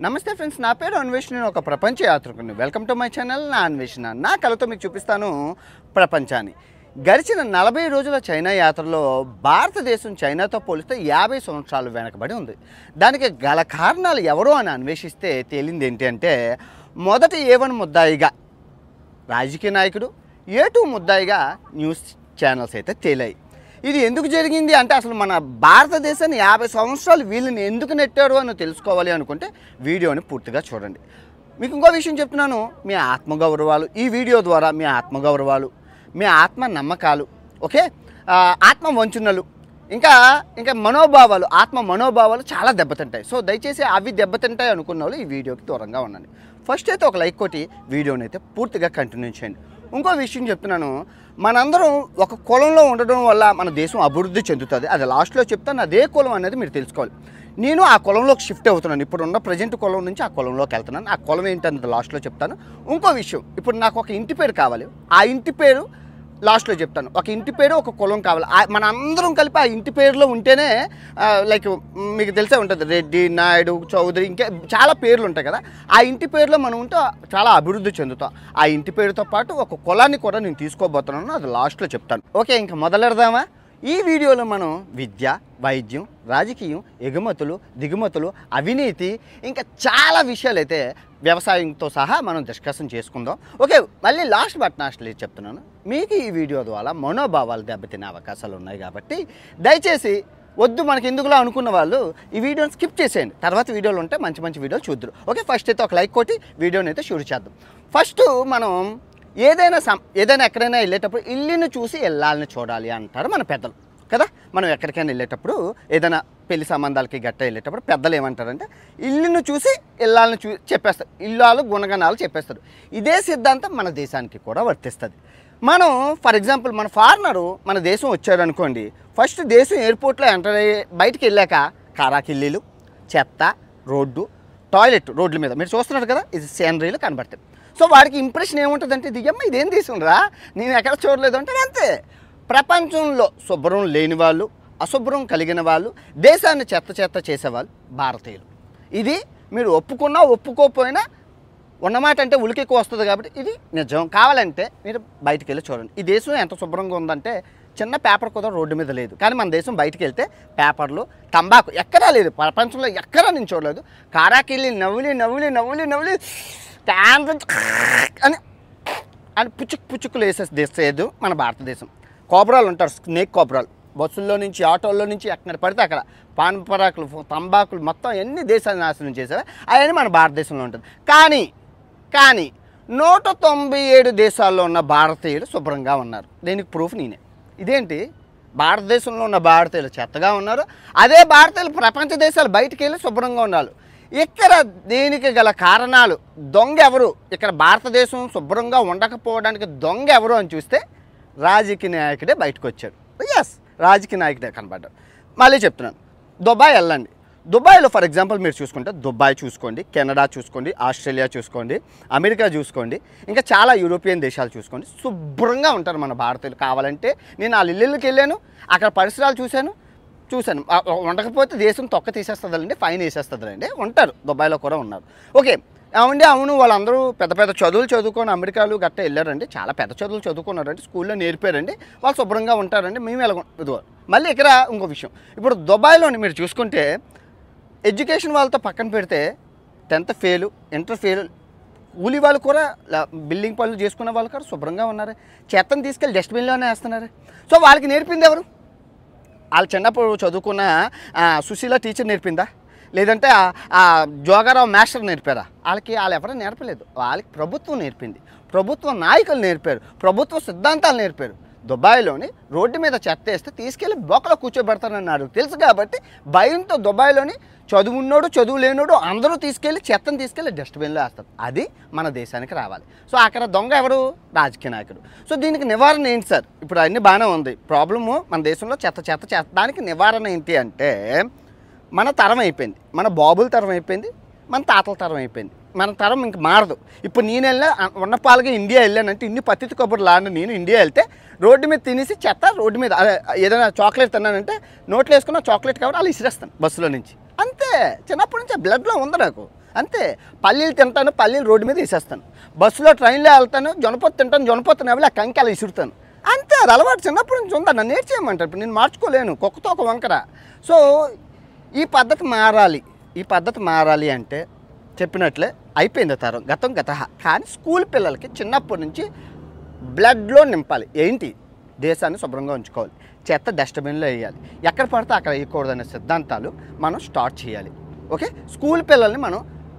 నమస్తే ఫ్రెండ్స్ నా పేరు అన్వేషణ నేను ఒక ప్రపంచ యాత్రికుని వెల్కమ్ టు మై ఛానల్ నా అన్వేషణ నా కళతో మీకు చూపిస్తాను ప్రపంచాన్ని గడిచిన నలభై రోజుల చైనా యాత్రలో భారతదేశం చైనాతో పోలిస్తే యాభై సంవత్సరాలు వెనకబడి ఉంది దానికి గల కారణాలు ఎవరు అని అన్వేషిస్తే తేలింది ఏంటి అంటే మొదటి ఏవన్ ముద్దాయిగా రాజకీయ నాయకుడు ఏ టూ ముద్దాయిగా న్యూస్ ఛానల్స్ అయితే తేలాయి ఇది ఎందుకు జరిగింది అంటే అసలు మన భారతదేశాన్ని యాభై సంవత్సరాలు వీళ్ళని ఎందుకు నెట్టారు అని తెలుసుకోవాలి అనుకుంటే వీడియోని పూర్తిగా చూడండి మీకు ఇంకో విషయం చెప్తున్నాను మీ ఆత్మగౌరవాలు ఈ వీడియో ద్వారా మీ ఆత్మగౌరవాలు మీ ఆత్మ నమ్మకాలు ఓకే ఆ, ఆత్మ వంచునలు ఇంకా ఇంకా మనోభావాలు ఆత్మ మనోభావాలు చాలా దెబ్బతింటాయి సో దయచేసి అవి దెబ్బతింటాయి అనుకున్న వాళ్ళు ఈ వీడియోకి దూరంగా ఉండండి ఫస్ట్ అయితే ఒక లైక్ కొట్టి వీడియోని అయితే పూర్తిగా కంటిన్యూ చేయండి ఇంకో విషయం చెప్తున్నాను మనందరం ఒక కులంలో ఉండడం వల్ల మన దేశం అభివృద్ధి చెందుతుంది అది లాస్ట్లో చెప్తాను అదే కులం అనేది మీరు తెలుసుకోవాలి నేను ఆ కులంలోకి షిఫ్ట్ అవుతున్నాను ఇప్పుడు ఉన్న ప్రజెంట్ కులం నుంచి ఆ కులంలోకి వెళ్తున్నాను ఆ కులం ఏంటన్నది లాస్ట్లో చెప్తాను ఇంకో విషయం ఇప్పుడు నాకు ఒక ఇంటి పేరు కావాలి ఆ ఇంటి పేరు లాస్ట్లో చెప్తాను ఒక ఇంటి పేరు ఒక కులం కావాలి ఆ- మన అందరం కలిపి ఆ ఇంటి పేరులో ఉంటేనే లైక్ మీకు తెలిసే ఉంటుంది రెడ్డి నాయుడు చౌదరి ఇంకా చాలా పేర్లు ఉంటాయి కదా ఆ ఇంటి పేరులో మనం ఉంటే చాలా అభివృద్ధి చెందుతాం ఆ ఇంటి పేరుతో పాటు ఒక కులాన్ని కూడా నేను తీసుకోబోతున్నాను అది లాస్ట్లో చెప్తాను ఓకే ఇంకా మొదలెడదామా ఈ వీడియోలో మనం విద్య వైద్యం రాజకీయం ఎగుమతులు దిగుమతులు అవినీతి ఇంకా చాలా విషయాలు అయితే వ్యవసాయంతో సహా మనం డిస్కషన్ చేసుకుందాం ఓకే మళ్ళీ లాస్ట్ బట్ నాస్ట్ లేదు చెప్తున్నాను మీకు ఈ వీడియో ద్వారా మనోభావాలు దెబ్బతినే అవకాశాలు ఉన్నాయి కాబట్టి దయచేసి వద్దు మనకి ఎందుకులో అనుకున్న వాళ్ళు ఈ వీడియోని స్కిప్ చేసేయండి తర్వాత వీడియోలు ఉంటే మంచి మంచి వీడియోలు చూద్దరు ఓకే ఫస్ట్ అయితే ఒక లైక్ కొట్టి వీడియోని అయితే షూట్ చేద్దాం ఫస్ట్ మనం ఏదైనా సం ఏదైనా ఎక్కడైనా వెళ్ళేటప్పుడు ఇల్లుని చూసి వెళ్ళాలని చూడాలి అంటారు మన పెద్దలు కదా మనం ఎక్కడికైనా వెళ్ళేటప్పుడు ఏదైనా పెళ్లి సంబంధాలకి గట్ట వెళ్ళేటప్పుడు పెద్దలు ఏమంటారంటే ఇల్లును చూసి ఇల్లాలని చూ చెప్పేస్తారు ఇల్లాలు గుణగణాలు చెప్పేస్తారు ఇదే సిద్ధాంతం మన దేశానికి కూడా వర్తిస్తుంది మనం ఫర్ ఎగ్జాంపుల్ మన ఫారినరు మన దేశం వచ్చారు అనుకోండి ఫస్ట్ దేశం ఎయిర్పోర్ట్లో ఎంటర్ అయ్యి బయటికి వెళ్ళాక కారాకిల్లీలు చెత్త రోడ్డు టాయిలెట్ రోడ్ల మీద మీరు చూస్తున్నారు కదా ఇది సేనరీలు కనబడతాయి సో వాడికి ఇంప్రెషన్ ఏముంటుందంటే ఇది అమ్మ ఇదేం తీసుకుండ్రా నేను ఎక్కడ చూడలేదు అంటే అంతే ప్రపంచంలో శుభ్రం లేని వాళ్ళు అశుభ్రం కలిగిన వాళ్ళు దేశాన్ని చెత్త చెత్త చేసేవాళ్ళు భారతీయులు ఇది మీరు ఒప్పుకున్నా ఒప్పుకోకపోయినా ఉన్నమాట అంటే ఉలికి ఎక్కువ వస్తుంది కాబట్టి ఇది నిజం కావాలంటే మీరు బయటికి వెళ్ళి చూడండి ఈ దేశం ఎంత శుభ్రంగా ఉందంటే చిన్న పేపర్ కూడా రోడ్డు మీద లేదు కానీ మన దేశం బయటికి వెళ్తే పేపర్లు తంబాకు ఎక్కడా లేదు ప్రపంచంలో ఎక్కడా నేను చూడలేదు కారాకెళ్ళి నవ్వులి నవ్వులి నవ్వులి నవ్వులి ట్యాన్ అని అని పుచ్చుకు పుచ్చుకులు వేసేసి తెచ్చేది మన భారతదేశం కోబ్రాలు ఉంటారు స్నేక్ కోబ్రాలు బస్సుల్లో నుంచి ఆటోల్లో నుంచి ఎక్కడ పడితే అక్కడ పాన్ పరాకులు తంబాకులు మొత్తం ఎన్ని దేశాలు నాశనం చేశారో అవన్నీ మన భారతదేశంలో ఉంటుంది కానీ కానీ నూట తొంభై ఏడు దేశాల్లో ఉన్న భారతీయులు శుభ్రంగా ఉన్నారు దీనికి ప్రూఫ్ నేనే ఇదేంటి భారతదేశంలో ఉన్న భారతీయులు చెత్తగా ఉన్నారు అదే భారతీయులు ప్రపంచ దేశాలు బయటికి వెళ్ళి శుభ్రంగా ఉన్నారు ఇక్కడ దీనికి గల కారణాలు దొంగ ఎవరు ఇక్కడ భారతదేశం శుభ్రంగా ఉండకపోవడానికి దొంగ ఎవరు అని చూస్తే రాజకీయ నాయకుడే బయటకు వచ్చాడు ఎస్ రాజకీయ నాయకుడే కనబడ్డాడు మళ్ళీ చెప్తున్నాను దుబాయ్ వెళ్ళండి దుబాయ్లో ఫర్ ఎగ్జాంపుల్ మీరు చూసుకుంటే దుబాయ్ చూసుకోండి కెనడా చూసుకోండి ఆస్ట్రేలియా చూసుకోండి అమెరికా చూసుకోండి ఇంకా చాలా యూరోపియన్ దేశాలు చూసుకోండి శుభ్రంగా ఉంటారు మన భారతీయులు కావాలంటే నేను వాళ్ళ ఇల్లుకి వెళ్ళాను అక్కడ పరిసరాలు చూశాను చూశాను ఆ, ఉండకపోతే దేశం తొక్క తీసేస్తుందండి ఫైన్ వేసేస్తుందండి ఉంటారు దుబాయ్లో కూడా ఉన్నారు ఓకే అవునండి అవును వాళ్ళందరూ పెద్ద పెద్ద చదువులు చదువుకొని అమెరికాలు గట్ట వెళ్ళారండి చాలా పెద్ద చదువులు చదువుకున్నారండి స్కూల్లో నేర్పారండి వాళ్ళు శుభ్రంగా ఉంటారండి మేము ఎలా ఇదిగో మళ్ళీ ఇక్కడ ఇంకో విషయం ఇప్పుడు దుబాయ్లోని మీరు చూసుకుంటే ఎడ్యుకేషన్ వాళ్ళతో పక్కన పెడితే టెన్త్ ఫెయిల్ ఇంటర్ ఫెయిల్ కూలి వాళ్ళు కూడా ల- బిల్డింగ్ పనులు చేసుకునే వాళ్ళు కూడా శుభ్రంగా ఉన్నారు చెత్తను తీసుకెళ్ళి డస్ట్బిన్లోనే వేస్తున్నారు సో వాళ్ళకి నేర్పింది ఎవరు వాళ్ళు చిన్నప్పుడు చదువుకున్న ఆ, సుశీల టీచర్ నేర్పిందా లేదంటే ఆ- ఆ జోగారావు మాస్టర్ నేర్పారా వాళ్ళకి వాళ్ళు ఎవరూ నేర్పలేదు వాళ్ళకి ప్రభుత్వం నేర్పింది ప్రభుత్వ నాయకులు నేర్పారు ప్రభుత్వ సిద్ధాంతాలు నేర్పారు దుబాయ్లోని రోడ్డు మీద చెత్త వేస్తే తీసుకెళ్ళి బొక్కలో కూర్చోబెడతారన్నారు తెలుసు కాబట్టి భయంతో దుబాయ్లోని చదువున్నోడు చదువు లేనోడు అందరూ తీసుకెళ్ళి చెత్తను తీసుకెళ్ళి డస్ట్బిన్లో వేస్తారు అది మన దేశానికి రావాలి సో అక్కడ దొంగ ఎవరు రాజకీయ నాయకుడు సో దీనికి నివారణ ఏంటి సార్ ఇప్పుడు అన్ని బాగానే ఉంది ప్రాబ్లము మన దేశంలో చెత్త చెత్త చెత్త దానికి నివారణ ఏంటి అంటే మన తరం అయిపోయింది మన బాబుల తరం అయిపోయింది మన తాతల తరం అయిపోయింది మన తరం ఇంక మారదు ఇప్పుడు నేను వెళ్ళా ఉన్న పాలుగా ఇండియా వెళ్ళానంటే ఇన్ని పత్తితి కబుర్లు లాను నేను ఇండియా వెళ్తే రోడ్డు మీద తినేసి చెత్త రోడ్డు మీద అదే ఏదైనా చాక్లెట్ తిన్నానంటే నోట్లో వేసుకున్న చాక్లెట్ కవర్ అలా ఇసిరేస్తాను బస్సులో నుంచి అంతే చిన్నప్పటి నుంచి బ్లడ్లో ఉంది నాకు అంతే పల్లీలు తింటాను పల్లీలు రోడ్డు మీద వేసేస్తాను బస్సులో ట్రైన్లో వెళ్తాను జొనపొత్తు తింటాను జొనపొత్తు నవ్వులు ఆ కంకి అలా ఇసురుతాను అంతే అది అలవాటు చిన్నప్పటి నుంచి ఉందా నన్ను నేర్చేయమంటారు ఇప్పుడు నేను మార్చుకోలేను కుక్కతో ఒక వంకర సో ఈ పద్ధతి మారాలి ఈ పద్ధతి మారాలి అంటే చెప్పినట్లే అయిపోయింది తరం గతం గత కానీ స్కూల్ పిల్లలకి చిన్నప్పటి నుంచి బ్లడ్లో నింపాలి ఏంటి దేశాన్ని శుభ్రంగా ఉంచుకోవాలి చెత్త డస్ట్బిన్లో వేయాలి ఎక్కడ పడితే అక్కడ వేయకూడదనే సిద్ధాంతాలు మనం స్టార్ట్ చేయాలి ఓకే స్కూల్ పిల్లల్ని మనం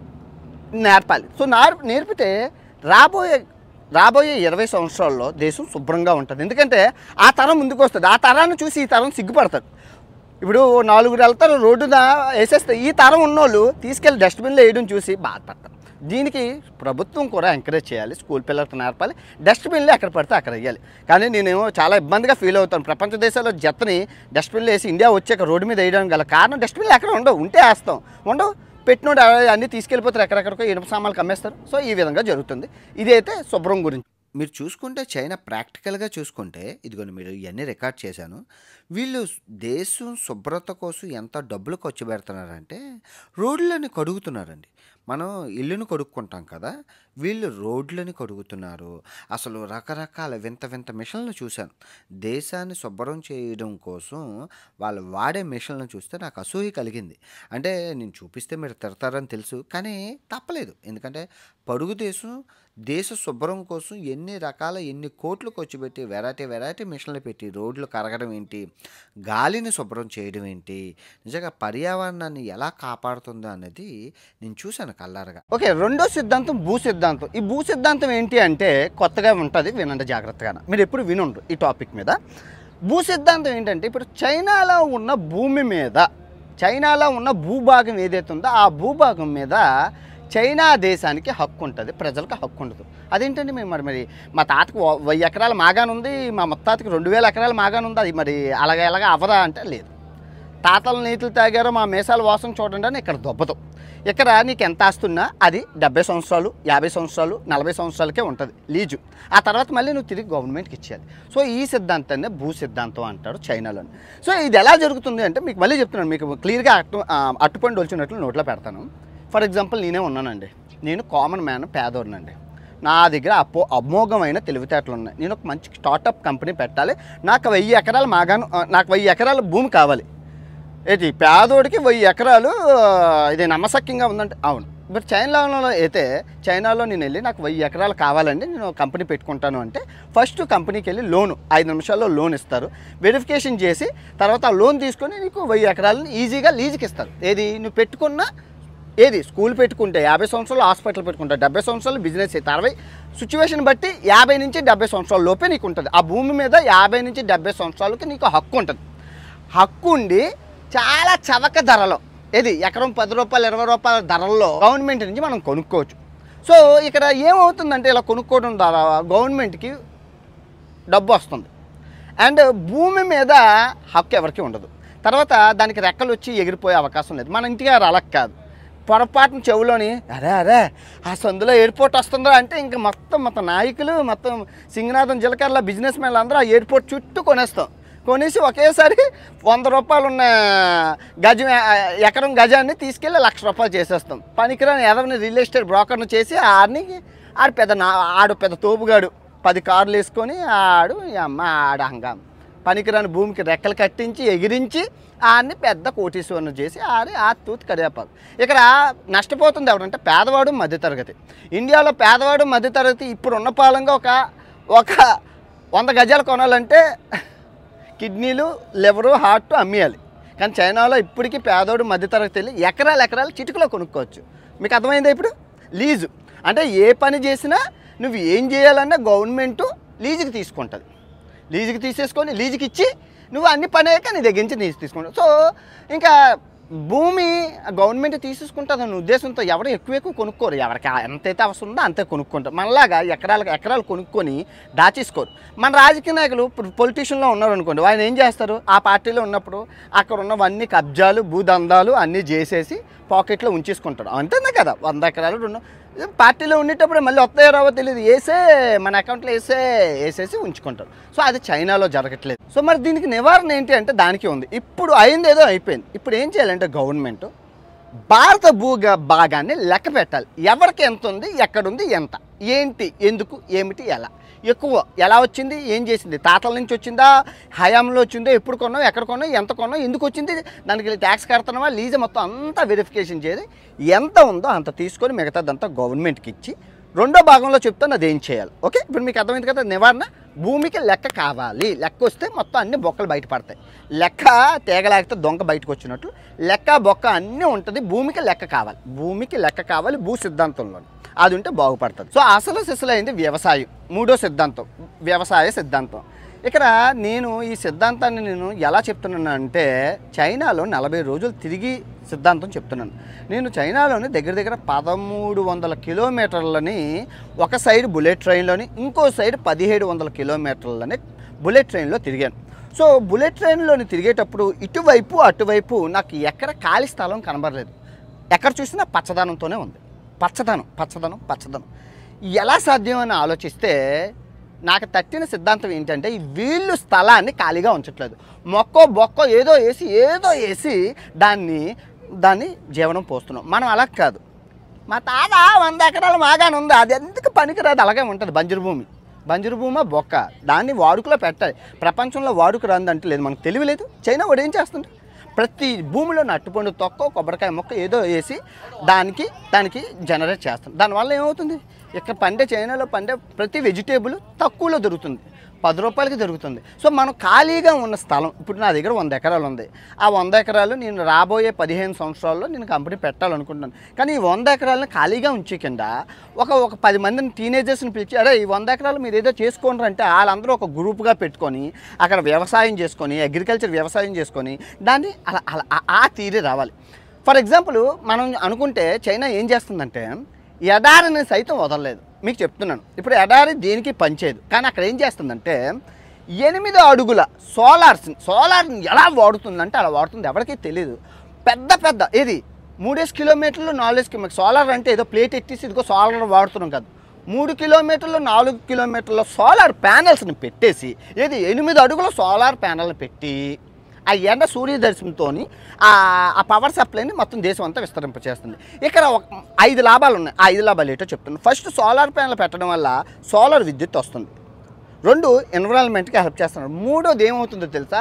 నేర్పాలి సో నార్ నేర్పితే రాబోయే రాబోయే ఇరవై సంవత్సరాల్లో దేశం శుభ్రంగా ఉంటుంది ఎందుకంటే ఆ తరం ముందుకు వస్తుంది ఆ తరాన్ని చూసి ఈ తరం సిగ్గుపడతారు ఇప్పుడు నలుగురు వెళ్తారు రోడ్డున వేసేస్తే ఈ తరం ఉన్నోళ్ళు తీసుకెళ్ళి డస్ట్బిన్లో వేయడం చూసి బాధపడతారు దీనికి ప్రభుత్వం కూడా ఎంకరేజ్ చేయాలి స్కూల్ పిల్లలకు నేర్పాలి డస్ట్బిన్లో ఎక్కడ పడితే అక్కడ వేయాలి కానీ నేనేమో చాలా ఇబ్బందిగా ఫీల్ అవుతాను ప్రపంచ దేశాల్లో జత్తని డస్ట్బిన్లో వేసి ఇండియా వచ్చాక రోడ్డు మీద వేయడానికి గల కారణం డస్ట్బిన్లు ఎక్కడ ఉండవు ఉంటే వేస్తాం ఉండవు పెట్టినోడు అన్నీ తీసుకెళ్ళిపోతారు ఎక్కడెక్కడికో ఇనుప సామాన్లు కమ్మేస్తారు సో ఈ విధంగా జరుగుతుంది ఇదైతే శుభ్రం గురించి మీరు చూసుకుంటే చైనా ప్రాక్టికల్గా చూసుకుంటే ఇదిగోండి మీరు ఇవన్నీ రికార్డ్ చేశాను వీళ్ళు దేశం శుభ్రత కోసం ఎంత డబ్బులు ఖర్చు పెడుతున్నారంటే రోడ్లని కడుగుతున్నారండి మనం ఇల్లుని కడుక్కుంటాం కదా వీళ్ళు రోడ్లని కడుగుతున్నారు అసలు రకరకాల వింత వింత మిషన్లు చూశాను దేశాన్ని శుభ్రం చేయడం కోసం వాళ్ళు వాడే మిషన్లను చూస్తే నాకు అసూయ కలిగింది అంటే నేను చూపిస్తే మీరు తిడతారని తెలుసు కానీ తప్పలేదు ఎందుకంటే పడుగు దేశం దేశ శుభ్రం కోసం ఎన్ని రకాల ఎన్ని కోట్లు ఖర్చు పెట్టి వెరైటీ వెరైటీ మిషన్లు పెట్టి రోడ్లు కరగడం ఏంటి గాలిని శుభ్రం చేయడం ఏంటి నిజంగా పర్యావరణాన్ని ఎలా కాపాడుతుందో అనేది నేను చూశాను కల్లారగా ఓకే రెండో సిద్ధాంతం భూ సిద్ధాంతం ఈ భూ సిద్ధాంతం ఏంటి అంటే కొత్తగా ఉంటుంది వినండి జాగ్రత్తగా మీరు ఎప్పుడు వినుండ్రు ఈ టాపిక్ మీద భూ సిద్ధాంతం ఏంటంటే ఇప్పుడు చైనాలో ఉన్న భూమి మీద చైనాలో ఉన్న భూభాగం ఏదైతే ఉందో ఆ భూభాగం మీద చైనా దేశానికి హక్కు ఉంటుంది ప్రజలకు హక్కు ఉండదు అదేంటండి మేము మరి మరి మా తాతకు వ- వెయ్యి ఎకరాల మాగాను ఉంది మా ముత్తాతకి రెండు వేల ఎకరాల మాగాను ఉంది అది మరి అలాగ ఎలాగ అవదా అంటే లేదు తాతల నీతులు తాగారో మా మేసాల వాసన చూడండి అని ఇక్కడ దొబ్బదు ఇక్కడ నీకు ఎంత ఆస్తున్నా అది డెబ్బై సంవత్సరాలు యాభై సంవత్సరాలు నలభై సంవత్సరాలకే ఉంటుంది లీజు ఆ తర్వాత మళ్ళీ నువ్వు తిరిగి గవర్నమెంట్కి ఇచ్చేయాలి సో ఈ సిద్ధాంతాన్ని భూ సిద్ధాంతం అంటారు చైనాలోని సో ఇది ఎలా జరుగుతుంది అంటే మీకు మళ్ళీ చెప్తున్నాను మీకు క్లియర్గా అట్టు ఆ, అట్టుపండు వచ్చినట్లు నోట్లో పెడతాను ఫర్ ఎగ్జాంపుల్ నేనే ఉన్నానండి నేను కామన్ మ్యాన్ పేదోడినండి నా దగ్గర అపో అమోఘమైన తెలివితేటలు ఉన్నాయి నేను ఒక మంచి స్టార్టప్ కంపెనీ పెట్టాలి నాకు వెయ్యి ఎకరాలు మాగాను ఆ, నాకు వెయ్యి ఎకరాల భూమి కావాలి ఏంటి పేదోడికి వెయ్యి ఎకరాలు ఆ, ఇది నమ్మసక్యంగా ఉందంటే అవును బట్ చైనాలో అయితే చైనాలో నేను వెళ్ళి నాకు వెయ్యి ఎకరాలు కావాలండి నేను ఒక కంపెనీ పెట్టుకుంటాను అంటే ఫస్ట్ కంపెనీకి వెళ్ళి లోను ఐదు నిమిషాల్లో లోన్ ఇస్తారు వెరిఫికేషన్ చేసి తర్వాత ఆ లోన్ తీసుకొని నీకు వెయ్యి ఎకరాలను ఈజీగా లీజుకి ఇస్తారు ఏది నువ్వు పెట్టుకున్న ఏది స్కూల్ పెట్టుకుంటే యాభై సంవత్సరాలు హాస్పిటల్ పెట్టుకుంటే డెబ్బై సంవత్సరాలు బిజినెస్ అయితే అరవై సిచ్యువేషన్ బట్టి యాభై నుంచి డెబ్బై సంవత్సరాల లోపే నీకు ఉంటుంది ఆ భూమి మీద యాభై నుంచి డెబ్బై సంవత్సరాలకి నీకు హక్కు ఉంటుంది హక్కు ఉండి చాలా చవక ధరలో ఏది ఎకరం పది రూపాయలు ఇరవై రూపాయల ధరల్లో గవర్నమెంట్ నుంచి మనం కొనుక్కోవచ్చు సో ఇక్కడ ఏమవుతుందంటే ఇలా కొనుక్కోవడం ద్వారా గవర్నమెంట్కి డబ్బు వస్తుంది అండ్ భూమి మీద హక్కు ఎవరికి ఉండదు తర్వాత దానికి రెక్కలు వచ్చి ఎగిరిపోయే అవకాశం లేదు మన ఇంటికి అలా కాదు పొరపాటున చెవులోని అరే అరే ఆ సందులో ఎయిర్పోర్ట్ వస్తుందో అంటే ఇంకా మొత్తం మొత్తం నాయకులు మొత్తం సింగనాథం జిలకర్ల బిజినెస్ మ్యాన్లు అందరూ ఆ ఎయిర్పోర్ట్ చుట్టూ కొనేస్తాం కొనేసి ఒకేసారి వంద రూపాయలు ఉన్న గజం ఎకరం గజాన్ని తీసుకెళ్ళి లక్ష రూపాయలు చేసేస్తాం పనికిరాని ఎదవని రియల్ ఎస్టేట్ బ్రోకర్ను చేసి ఆడిని ఆడు పెద్ద నా ఆడు పెద్ద తోపుగాడు పది కార్లు వేసుకొని ఆడు ఈ అమ్మ ఆడ హంగాం పనికిరాని భూమికి రెక్కలు కట్టించి ఎగిరించి ఆడిని పెద్ద కోటీశ్వరుని చేసి ఆడి ఆ తూత్ కరివేపాకు ఇక్కడ నష్టపోతుంది ఎవరంటే పేదవాడు మధ్యతరగతి ఇండియాలో పేదవాడు మధ్యతరగతి ఇప్పుడు ఉన్న పాలంగా ఒక ఒక వంద గజాలు కొనాలంటే కిడ్నీలు లివరు హార్ట్ అమ్మేయాలి కానీ చైనాలో ఇప్పటికీ పేదోడు మధ్యతరగతి వెళ్ళి ఎకరాలు ఎకరాలు చిటికలో కొనుక్కోవచ్చు మీకు అర్థమైందా ఇప్పుడు లీజు అంటే ఏ పని చేసినా నువ్వు ఏం చేయాలన్నా గవర్నమెంట్ లీజుకి తీసుకుంటుంది లీజుకి తీసేసుకొని లీజుకి ఇచ్చి నువ్వు అన్ని పని అయ్యాక నీ దగ్గర నుంచి లీజు తీసుకుంటావు సో ఇంకా భూమి గవర్నమెంట్ తీసేసుకుంటుంది అన్న ఉద్దేశంతో ఎవరు ఎక్కువ ఎక్కువ కొనుక్కోరు ఎవరికి ఎంతైతే అవసరం ఉందో అంతే కొనుక్కుంటారు మనలాగా ఎకరాలకు ఎకరాలు కొనుక్కొని దాచేసుకోరు మన రాజకీయ నాయకులు ఇప్పుడు పొలిటీషియన్లో ఉన్నారు అనుకోండి ఆయన ఏం చేస్తారు ఆ పార్టీలో ఉన్నప్పుడు అక్కడ ఉన్నవన్నీ కబ్జాలు భూదందాలు అన్నీ చేసేసి పాకెట్లో ఉంచేసుకుంటాడు అంతేనా కదా వంద ఎకరాలు రెండు పార్టీలో ఉండేటప్పుడు మళ్ళీ వస్తాయో రావో తెలియదు వేసే మన అకౌంట్లో వేసే వేసేసి ఉంచుకుంటారు సో అది చైనాలో జరగట్లేదు సో మరి దీనికి నివారణ ఏంటి అంటే దానికి ఉంది ఇప్పుడు అయింది ఏదో అయిపోయింది ఇప్పుడు ఏం చేయాలంటే గవర్నమెంట్ భారత భూగా భాగాన్ని లెక్క పెట్టాలి ఎవరికి ఎంత ఉంది ఎక్కడుంది ఎంత ఏంటి ఎందుకు ఏమిటి ఎలా ఎక్కువ ఎలా వచ్చింది ఏం చేసింది తాతల నుంచి వచ్చిందా హయాంలో వచ్చిందో ఎప్పుడు కొన్నావు ఎక్కడ కొన్నావు ఎంత కొన్నావు ఎందుకు వచ్చింది దానికి ట్యాక్స్ కడుతున్నావా లీజ్ మొత్తం అంతా వెరిఫికేషన్ చేసి ఎంత ఉందో అంత తీసుకొని మిగతాదంతా గవర్నమెంట్కి ఇచ్చి రెండో భాగంలో చెప్తాను అదేం చేయాలి ఓకే ఇప్పుడు మీకు అర్థమైంది కదా నివారణ భూమికి లెక్క కావాలి లెక్క వస్తే మొత్తం అన్ని బొక్కలు బయటపడతాయి లెక్క తేగలేకపోతే దొంగ బయటకు వచ్చినట్టు లెక్క బొక్క అన్నీ ఉంటుంది భూమికి లెక్క కావాలి భూమికి లెక్క కావాలి భూ సిద్ధాంతంలో అది ఉంటే బాగుపడుతుంది సో అసలు సిసలైంది వ్యవసాయం మూడో సిద్ధాంతం వ్యవసాయ సిద్ధాంతం ఇక్కడ నేను ఈ సిద్ధాంతాన్ని నేను ఎలా చెప్తున్నాను అంటే చైనాలో నలభై రోజులు తిరిగి సిద్ధాంతం చెప్తున్నాను నేను చైనాలోని దగ్గర దగ్గర పదమూడు వందల కిలోమీటర్లని ఒక సైడ్ బుల్లెట్ ట్రైన్లోని ఇంకో సైడ్ పదిహేడు వందల కిలోమీటర్లని బుల్లెట్ ట్రైన్లో తిరిగాను సో బుల్లెట్ ట్రైన్లోని తిరిగేటప్పుడు ఇటువైపు అటువైపు నాకు ఎక్కడ ఖాళీ స్థలం కనబడలేదు ఎక్కడ చూసినా పచ్చదనంతోనే ఉంది పచ్చదనం పచ్చదనం పచ్చదనం ఎలా సాధ్యం అని ఆలోచిస్తే నాకు తట్టిన సిద్ధాంతం ఏంటంటే ఈ వీళ్ళు స్థలాన్ని ఖాళీగా ఉంచట్లేదు మొక్కో బొక్కో ఏదో వేసి ఏదో వేసి దాన్ని దాన్ని జీవనం పోస్తున్నాం మనం అలా కాదు మా తాత వంద ఎకరాలు మాగానే ఉంది అది ఎందుకు పనికిరాదు అలాగే ఉంటుంది బంజరు భూమి బంజరు భూమా బొక్క దాన్ని వాడుకలో పెట్టాలి ప్రపంచంలో వాడుక రాందంటే లేదు మనకు తెలివి లేదు చైనా వాడు ఏం చేస్తుంది ప్రతి భూమిలో నట్టుపండు తొక్క కొబ్బరికాయ మొక్క ఏదో వేసి దానికి దానికి జనరేట్ చేస్తాం దానివల్ల ఏమవుతుంది ఇక్కడ పండే చైనాలో పండే ప్రతి వెజిటేబుల్ తక్కువలో దొరుకుతుంది పది రూపాయలకి దొరుకుతుంది సో మనం ఖాళీగా ఉన్న స్థలం ఇప్పుడు నా దగ్గర వంద ఎకరాలు ఉంది ఆ వంద ఎకరాలు నేను రాబోయే పదిహేను సంవత్సరాల్లో నేను కంపెనీ పెట్టాలనుకుంటున్నాను కానీ ఈ వంద ఎకరాలను ఖాళీగా ఉంచే కింద ఒక ఒక పది మందిని టీనేజర్స్ని పిలిచి అరే ఈ వంద ఎకరాలు మీరు ఏదో చేసుకోండి అంటే వాళ్ళందరూ ఒక గ్రూప్గా పెట్టుకొని అక్కడ వ్యవసాయం చేసుకొని అగ్రికల్చర్ వ్యవసాయం చేసుకొని దాన్ని అలా అలా ఆ- ఆ తీరే రావాలి ఫర్ ఎగ్జాంపుల్ మనం అనుకుంటే చైనా ఏం చేస్తుందంటే ఎడారిని సైతం వదలలేదు మీకు చెప్తున్నాను ఇప్పుడు ఎడారి దేనికి పనిచేయదు కానీ అక్కడ ఏం చేస్తుందంటే ఎనిమిది అడుగుల సోలార్స్ సోలార్ని ఎలా వాడుతుందంటే అలా వాడుతుంది ఎవరికీ తెలియదు పెద్ద పెద్ద ఏది మూడేసి కిలోమీటర్లు నాలుగేసి కిలోమీటర్ సోలార్ అంటే ఏదో ప్లేట్ ఎట్టేసి ఇదిగో సోలార్ వాడుతున్నాం కాదు మూడు కిలోమీటర్లు నాలుగు కిలోమీటర్ల సోలార్ ప్యానెల్స్ని పెట్టేసి ఏది ఎనిమిది అడుగుల సోలార్ ప్యానెల్ని పెట్టి ఆ ఎండ సూర్యదర్శనంతో ఆ పవర్ సప్లైని మొత్తం దేశం అంతా విస్తరింపచేస్తుంది ఇక్కడ ఒక ఐదు లాభాలు ఉన్నాయి ఆ ఐదు లాభాలు ఏంటో చెప్తున్నాను ఫస్ట్ సోలార్ ప్యానెల్ పెట్టడం వల్ల సోలార్ విద్యుత్ వస్తుంది రెండు ఎన్విరాన్మెంట్కి హెల్ప్ చేస్తున్నారు మూడోది ఏమవుతుందో తెలుసా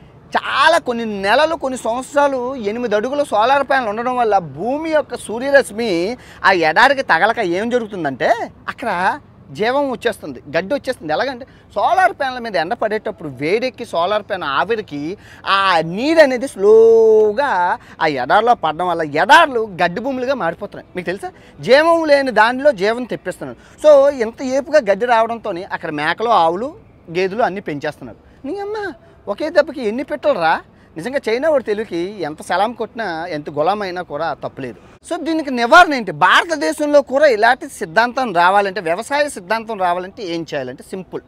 చాలా కొన్ని నెలలు కొన్ని సంవత్సరాలు ఎనిమిది అడుగుల సోలార్ ప్యానల్ ఉండడం వల్ల భూమి యొక్క సూర్యరశ్మి ఆ ఎడారికి తగలక ఏం జరుగుతుందంటే అక్కడ జీవం వచ్చేస్తుంది గడ్డి వచ్చేస్తుంది ఎలాగంటే సోలార్ ప్యానల్ మీద ఎండ పడేటప్పుడు వేడెక్కి సోలార్ ప్యానల్ ఆవిరికి ఆ నీరు అనేది స్లోగా ఆ ఎడారిలో పడడం వల్ల ఎడార్లు గడ్డి భూములుగా మారిపోతున్నాయి మీకు తెలుసా జీవం లేని దానిలో జీవం తెప్పిస్తున్నారు సో ఇంత ఏపుగా గడ్డి రావడంతో అక్కడ మేకలు ఆవులు గేదెలు అన్నీ పెంచేస్తున్నారు నీ అమ్మ ఒకే దెబ్బకి ఎన్ని పెట్టలు రా నిజంగా చైనా వాడు తెలివికి ఎంత సలాం కొట్టినా ఎంత గులామైనా కూడా తప్పులేదు సో దీనికి నివారణ ఏంటి భారతదేశంలో కూడా ఇలాంటి సిద్ధాంతం రావాలంటే వ్యవసాయ సిద్ధాంతం రావాలంటే ఏం చేయాలంటే సింపుల్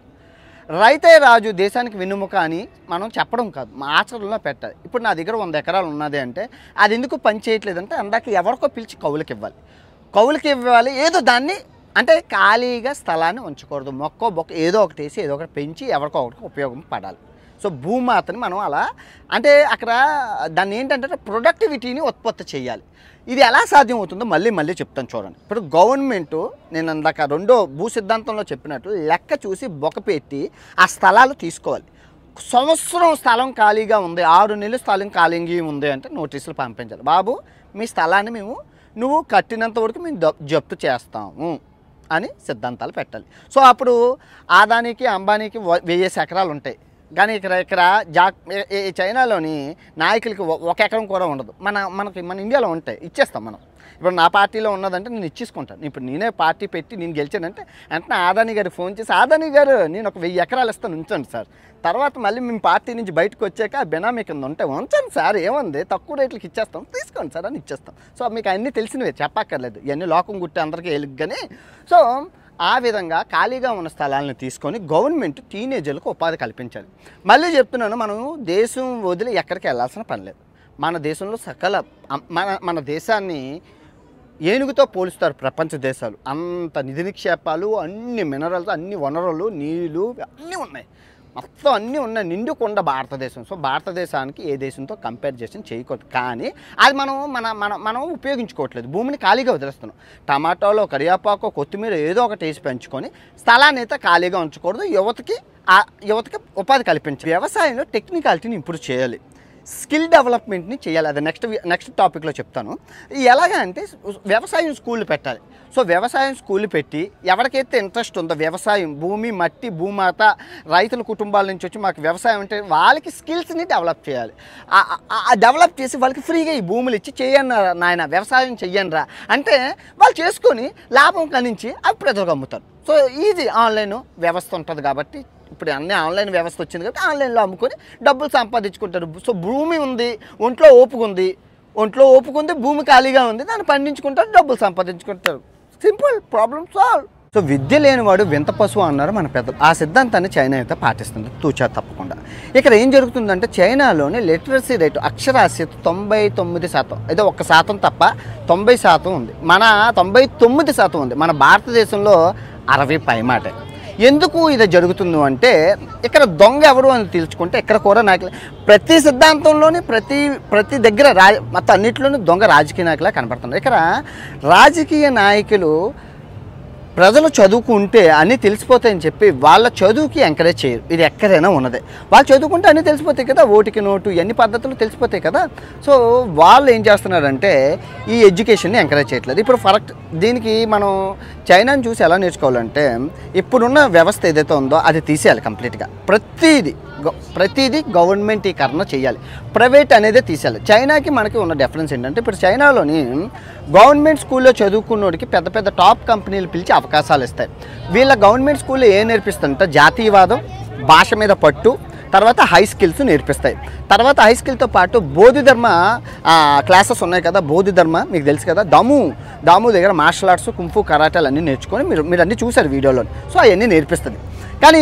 రైతే రాజు దేశానికి వెన్నుముక అని మనం చెప్పడం కాదు మా ఆచరణలో పెట్టాలి ఇప్పుడు నా దగ్గర వంద ఎకరాలు ఉన్నది అంటే అది ఎందుకు పని చేయట్లేదంటే అందాక ఎవరికో పిలిచి కవులకి ఇవ్వాలి కవులకి ఇవ్వాలి ఏదో దాన్ని అంటే ఖాళీగా స్థలాన్ని ఉంచకూడదు మొక్కో బొక్క ఏదో ఒకటి వేసి ఏదో ఒకటి పెంచి ఎవరికో ఒకటికి ఉపయోగం పడాలి సో భూమాతని మనం అలా అంటే అక్కడ దాన్ని ఏంటంటే ప్రొడక్టివిటీని ఉత్పత్తి చేయాలి ఇది ఎలా సాధ్యం అవుతుందో మళ్ళీ మళ్ళీ చెప్తాను చూడండి ఇప్పుడు గవర్నమెంట్ నేను అందాక రెండో భూ సిద్ధాంతంలో చెప్పినట్టు లెక్క చూసి బొక్క పెట్టి ఆ స్థలాలు తీసుకోవాలి సంవత్సరం స్థలం ఖాళీగా ఉంది ఆరు నెలలు స్థలం ఖాళీగా ఉంది అంటే నోటీసులు పంపించాలి బాబు మీ స్థలాన్ని మేము నువ్వు కట్టినంత వరకు మేము జప్- జప్తు చేస్తాము అని సిద్ధాంతాలు పెట్టాలి సో అప్పుడు ఆదానికి అంబానీకి వ- వెయ్యేసి ఎకరాలు ఉంటాయి కానీ ఇక్కడ ఇక్కడ జా ఈ- ఈ చైనాలోని నాయకులకి ఒ- ఒక ఎకరం కూడా ఉండదు మన మనకి మన ఇండియాలో ఉంటాయి ఇచ్చేస్తాం మనం ఇప్పుడు నా పార్టీలో ఉన్నదంటే నేను ఇచ్చేసుకుంటాను ఇప్పుడు నేనే పార్టీ పెట్టి నేను గెలిచానంటే వెంటనే ఆదాని గారు ఫోన్ చేసి ఆదాని గారు నేను ఒక వెయ్యి ఎకరాలు ఇస్తాను ఉంచండి సార్ తర్వాత మళ్ళీ మేము పార్టీ నుంచి బయటకు వచ్చాక ఆ బెనామీ కింద ఉంటే ఉంచండి సార్ ఏముంది తక్కువ రేట్లకి ఇచ్చేస్తాం తీసుకోండి సార్ అని ఇచ్చేస్తాం సో మీకు అన్నీ తెలిసినవే చెప్పక్కర్లేదు ఇవన్నీ లోకం గుట్టి అందరికీ ఎలుగ్గానే సో ఆ విధంగా ఖాళీగా ఉన్న స్థలాలను తీసుకొని గవర్నమెంట్ టీనేజర్లకు ఉపాధి కల్పించాలి మళ్ళీ చెప్తున్నాను మనం దేశం వదిలి ఎక్కడికి వెళ్ళాల్సిన పని లేదు మన దేశంలో సకల అం- మన మన దేశాన్ని ఏనుగుతో పోలుస్తారు ప్రపంచ దేశాలు అంత నిధి నిక్షేపాలు అన్ని మినరల్స్ అన్ని వనరులు నీళ్ళు అన్నీ ఉన్నాయి మొత్తం అన్నీ ఉన్న నిండుకొండ భారతదేశం సో భారతదేశానికి ఏ దేశంతో కంపేర్ చేసి చేయకూడదు కానీ అది మనం మన మన మనం ఉపయోగించుకోవట్లేదు భూమిని ఖాళీగా వదిలేస్తున్నాం టమాటోలో కరివేపాకు కొత్తిమీర ఏదో ఒకటి వేసి పెంచుకొని స్థలాన్ని అయితే ఖాళీగా ఉంచకూడదు యువతకి ఆ యువతకి ఉపాధి కల్పించాలి వ్యవసాయంలో టెక్నికాలిటీని ఇంప్రూవ్ చేయాలి స్కిల్ డెవలప్మెంట్ని చేయాలి అది నెక్స్ట్ నెక్స్ట్ టాపిక్లో చెప్తాను ఎలాగా అంటే వ్యవసాయం స్కూళ్ళు పెట్టాలి సో వ్యవసాయం స్కూళ్ళు పెట్టి ఎవరికైతే ఇంట్రెస్ట్ ఉందో వ్యవసాయం భూమి మట్టి భూమాత రైతుల కుటుంబాల నుంచి వచ్చి మాకు వ్యవసాయం అంటే వాళ్ళకి స్కిల్స్ని డెవలప్ చేయాలి ఆ- ఆ- ఆ డెవలప్ చేసి వాళ్ళకి ఫ్రీగా ఈ భూములు ఇచ్చి చేయను నాయన వ్యవసాయం చెయ్యనురా అంటే వాళ్ళు చేసుకొని లాభం కనించి అవి ప్రజలకు అమ్ముతారు సో ఈజీ ఆన్లైన్ వ్యవస్థ ఉంటుంది కాబట్టి ఇప్పుడు అన్ని ఆన్లైన్ వ్యవస్థ వచ్చింది కాబట్టి ఆన్లైన్లో అమ్ముకొని డబ్బులు సంపాదించుకుంటారు సో భూమి ఉంది ఒంట్లో ఓపుక ఉంది ఒంట్లో ఓపుక ఉంది భూమి ఖాళీగా ఉంది దాన్ని పండించుకుంటారు డబ్బులు సంపాదించుకుంటారు సింపుల్ ప్రాబ్లమ్ సాల్వ్ సో విద్య లేనివాడు వింత పశువు అన్నారు మన పెద్దలు ఆ సిద్ధాంతాన్ని చైనా అయితే పాటిస్తుంది తూచా తప్పకుండా ఇక్కడ ఏం జరుగుతుందంటే చైనాలోని లిటరసీ రేటు అక్షరాస్యత తొంభై తొమ్మిది శాతం ఏదో ఒక శాతం తప్ప తొంభై శాతం ఉంది మన తొంభై తొమ్మిది శాతం ఉంది మన భారతదేశంలో అరవై పైమాటే ఎందుకు ఇది జరుగుతుంది అంటే ఇక్కడ దొంగ ఎవరు అని తెలుసుకుంటే ఇక్కడ కూడా నాయకులు ప్రతి సిద్ధాంతంలోని ప్రతి ప్రతి దగ్గర రా మొత్తం అన్నింటిలోనూ దొంగ రాజకీయ నాయకులా కనపడుతున్నారు ఇక్కడ రాజకీయ నాయకులు ప్రజలు చదువుకుంటే అన్నీ తెలిసిపోతాయని చెప్పి వాళ్ళ చదువుకి ఎంకరేజ్ చేయరు ఇది ఎక్కడైనా ఉన్నదే వాళ్ళు చదువుకుంటే అన్నీ తెలిసిపోతాయి కదా ఓటికి నోటు ఇవన్నీ పద్ధతులు తెలిసిపోతాయి కదా సో వాళ్ళు ఏం చేస్తున్నారంటే ఈ ఎడ్యుకేషన్ని ఎంకరేజ్ చేయట్లేదు ఇప్పుడు ఫరక్ దీనికి మనం చైనాని చూసి ఎలా నేర్చుకోవాలంటే ఇప్పుడున్న వ్యవస్థ ఏదైతే ఉందో అది తీసేయాలి కంప్లీట్గా ప్రతిదీ గ- ప్రతిదీ గవర్నమెంటీకరణ చేయాలి ప్రైవేట్ అనేది తీసేయాలి చైనాకి మనకి ఉన్న డిఫరెన్స్ ఏంటంటే ఇప్పుడు చైనాలోని గవర్నమెంట్ స్కూల్లో చదువుకున్నోడికి పెద్ద పెద్ద టాప్ కంపెనీలు పిలిచి అవకాశాలు ఇస్తాయి వీళ్ళ గవర్నమెంట్ స్కూల్లో ఏం నేర్పిస్తుందంటే జాతీయవాదం భాష మీద పట్టు తర్వాత హై స్కిల్స్ నేర్పిస్తాయి తర్వాత హై స్కిల్తో పాటు బోధిధర్మ క్లాసెస్ ఉన్నాయి కదా బోధిధర్మ మీకు తెలుసు కదా దము దాము దగ్గర మార్షల్ ఆర్ట్స్ కుంఫు కరాటాలు అన్నీ నేర్చుకొని మీరు మీరు అన్నీ చూసారు వీడియోలో సో అవన్నీ నేర్పిస్తుంది కానీ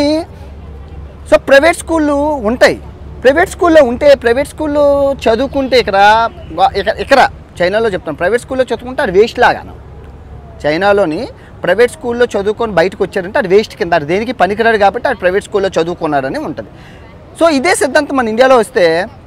సో ప్రైవేట్ స్కూళ్ళు ఉంటాయి ప్రైవేట్ స్కూల్లో ఉంటే ప్రైవేట్ స్కూల్లో చదువుకుంటే ఇక్కడ ఇక్కడ ఇక్కడ చైనాలో చెప్తాను ప్రైవేట్ స్కూల్లో చదువుకుంటే అది వేస్ట్ లాగాను చైనాలోని ప్రైవేట్ స్కూల్లో చదువుకొని బయటకు వచ్చారంటే అది వేస్ట్ కింద అది దేనికి పనికిరాడు కాబట్టి అది ప్రైవేట్ స్కూల్లో చదువుకున్నారని ఉంటుంది సో ఇదే సిద్ధాంతం మన ఇండియాలో వస్తే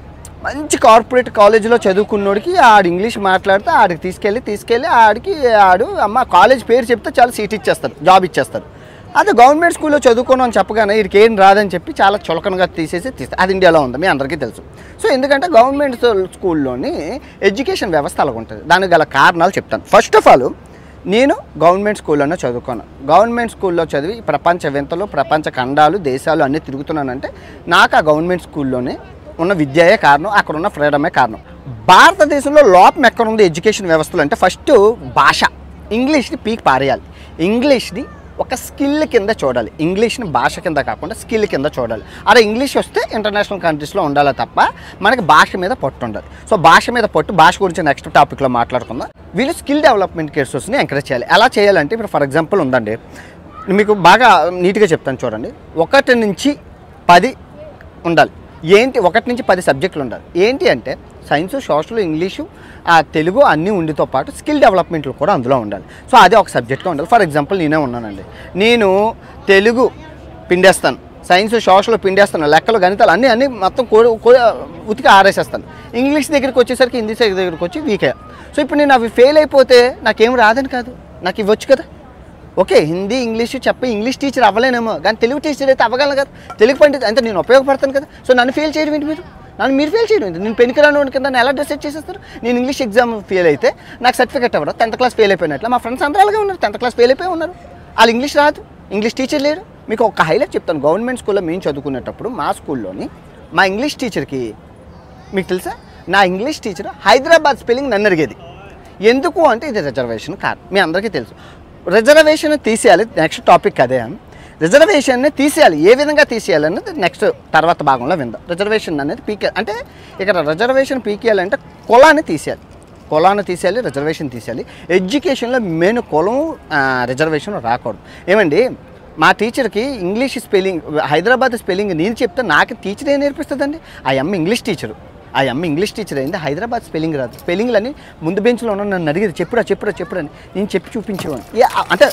మంచి కార్పొరేట్ కాలేజీలో చదువుకున్నోడికి ఆడు ఇంగ్లీష్ మాట్లాడితే ఆడికి తీసుకెళ్ళి తీసుకెళ్ళి ఆడికి ఆడు అమ్మ కాలేజ్ పేరు చెప్తే చాలా సీట్ ఇచ్చేస్తారు జాబ్ ఇచ్చేస్తారు అదే గవర్నమెంట్ స్కూల్లో చదువుకోను అని చెప్పగానే వీడికి ఏం రాదని చెప్పి చాలా చులకనగా తీసేసి తీస్తారు అది ఇండియాలో ఉంది మీ అందరికీ తెలుసు సో ఎందుకంటే గవర్నమెంట్ స్కూల్లోని ఎడ్యుకేషన్ వ్యవస్థ అలాగ ఉంటుంది దానికి గల కారణాలు చెప్తాను ఫస్ట్ ఆఫ్ ఆల్ నేను గవర్నమెంట్ స్కూల్లోనే చదువుకున్నాను గవర్నమెంట్ స్కూల్లో చదివి ప్రపంచ వింతలు ప్రపంచ ఖండాలు దేశాలు అన్నీ తిరుగుతున్నానంటే నాకు ఆ గవర్నమెంట్ స్కూల్లోనే ఉన్న విద్యయే కారణం అక్కడ ఉన్న ఫ్రీడమే కారణం భారతదేశంలో లోపం ఎక్కడ ఉంది ఎడ్యుకేషన్ వ్యవస్థలో అంటే ఫస్ట్ భాష ఇంగ్లీష్ని పీక్ పారేయాలి ఇంగ్లీష్ని ఒక స్కిల్ కింద చూడాలి ఇంగ్లీష్ని భాష కింద కాకుండా స్కిల్ కింద చూడాలి అరే ఇంగ్లీష్ వస్తే ఇంటర్నేషనల్ కంట్రీస్లో ఉండాలి తప్ప మనకి భాష మీద పట్టు ఉండాలి సో భాష మీద పట్టు భాష గురించి నెక్స్ట్ టాపిక్లో మాట్లాడుకుందాం వీళ్ళు స్కిల్ డెవలప్మెంట్ కోర్సెస్ని ఎంకరేజ్ చేయాలి ఎలా చేయాలంటే ఇప్పుడు ఫర్ ఎగ్జాంపుల్ ఉందండి మీకు బాగా నీట్గా చెప్తాను చూడండి ఒకటి నుంచి పది ఉండాలి ఏంటి ఒకటి నుంచి పది సబ్జెక్టులు ఉండాలి ఏంటి అంటే సైన్స్ సోషల్ ఇంగ్లీషు ఆ తెలుగు అన్నీ ఉండితో పాటు స్కిల్ డెవలప్మెంట్లు కూడా అందులో ఉండాలి సో అదే ఒక సబ్జెక్ట్గా ఉండాలి ఫర్ ఎగ్జాంపుల్ నేనే ఉన్నానండి నేను తెలుగు పిండేస్తాను సైన్స్ సోషల్ పిండేస్తాను లెక్కలు గణితాలు అన్నీ అన్నీ మొత్తం కో- కో- ఉతికి ఆరేసేస్తాను ఇంగ్లీష్ దగ్గరికి వచ్చేసరికి హిందీ దగ్గరికి వచ్చి వీకే సో ఇప్పుడు నేను అవి ఫెయిల్ అయిపోతే నాకేం రాదని కాదు నాకు ఇవ్వచ్చు కదా ఓకే హిందీ ఇంగ్లీష్ చెప్పి ఇంగ్లీష్ టీచర్ అవ్వలేనేమో కానీ తెలుగు టీచర్ అయితే అవ్వగలను కదా తెలుగు పండిత్ అంటే నేను ఉపయోగపడతాను కదా సో నన్ను ఫెయిల్ చేయడం ఏంటి మీరు నన్ను మీరు ఫెయిల్ చేయడం ఏంటి నేను పెనికిరాను కింద నన్ను ఎలా డిసైడ్ చేసేస్తారు నేను ఇంగ్లీష్ ఎగ్జామ్ ఫెయిల్ అయితే నాకు సర్టిఫికెట్ అవ్వడం టెన్త్ క్లాస్ ఫెయిల్ అయిపోయినట్లు మా ఫ్రెండ్స్ అందరూ అలాగే ఉన్నారు టెన్త్ క్లాస్ ఫెయిల్ అయిపోయి ఉన్నారు వాళ్ళు ఇంగ్లీష్ రాదు ఇంగ్లీష్ టీచర్ లేరు మీకు ఒక హైలైట్ చెప్తాను గవర్నమెంట్ స్కూల్లో మేము చదువుకునేటప్పుడు మా స్కూల్లోని మా ఇంగ్లీష్ టీచర్కి మీకు తెలుసా నా ఇంగ్లీష్ టీచర్ హైదరాబాద్ స్పెల్లింగ్ నన్ను అడిగేది ఎందుకు అంటే ఇది రిజర్వేషన్ కాదు మీ అందరికీ తెలుసు రిజర్వేషన్ తీసేయాలి నెక్స్ట్ టాపిక్ అదే రిజర్వేషన్ని తీసేయాలి ఏ విధంగా తీసేయాలి అనేది నెక్స్ట్ తర్వాత భాగంలో విందాం రిజర్వేషన్ అనేది పీకే అంటే ఇక్కడ రిజర్వేషన్ పీకేయాలంటే కులాన్ని తీసేయాలి కులాన్ని తీసేయాలి రిజర్వేషన్ తీసేయాలి ఎడ్యుకేషన్లో మెయిన్ కులం ఆ, రిజర్వేషన్ రాకూడదు ఏమండి మా టీచర్కి ఇంగ్లీష్ స్పెల్లింగ్ హైదరాబాద్ స్పెల్లింగ్ నేను చెప్తే నాకు టీచర్ ఏం నేర్పిస్తుందండి ఆ అమ్మ ఇంగ్లీష్ టీచరు ఆ అమ్మ ఇంగ్లీష్ టీచర్ అయింది హైదరాబాద్ స్పెల్లింగ్ రాదు స్పెల్లింగ్లని ముందు బెంచ్లో ఉన్న నన్ను అడిగేది చెప్పురా చెప్పురా చెప్పురా అని నేను చెప్పి చూపించేవాడిని ఏ, ఆ- అంటే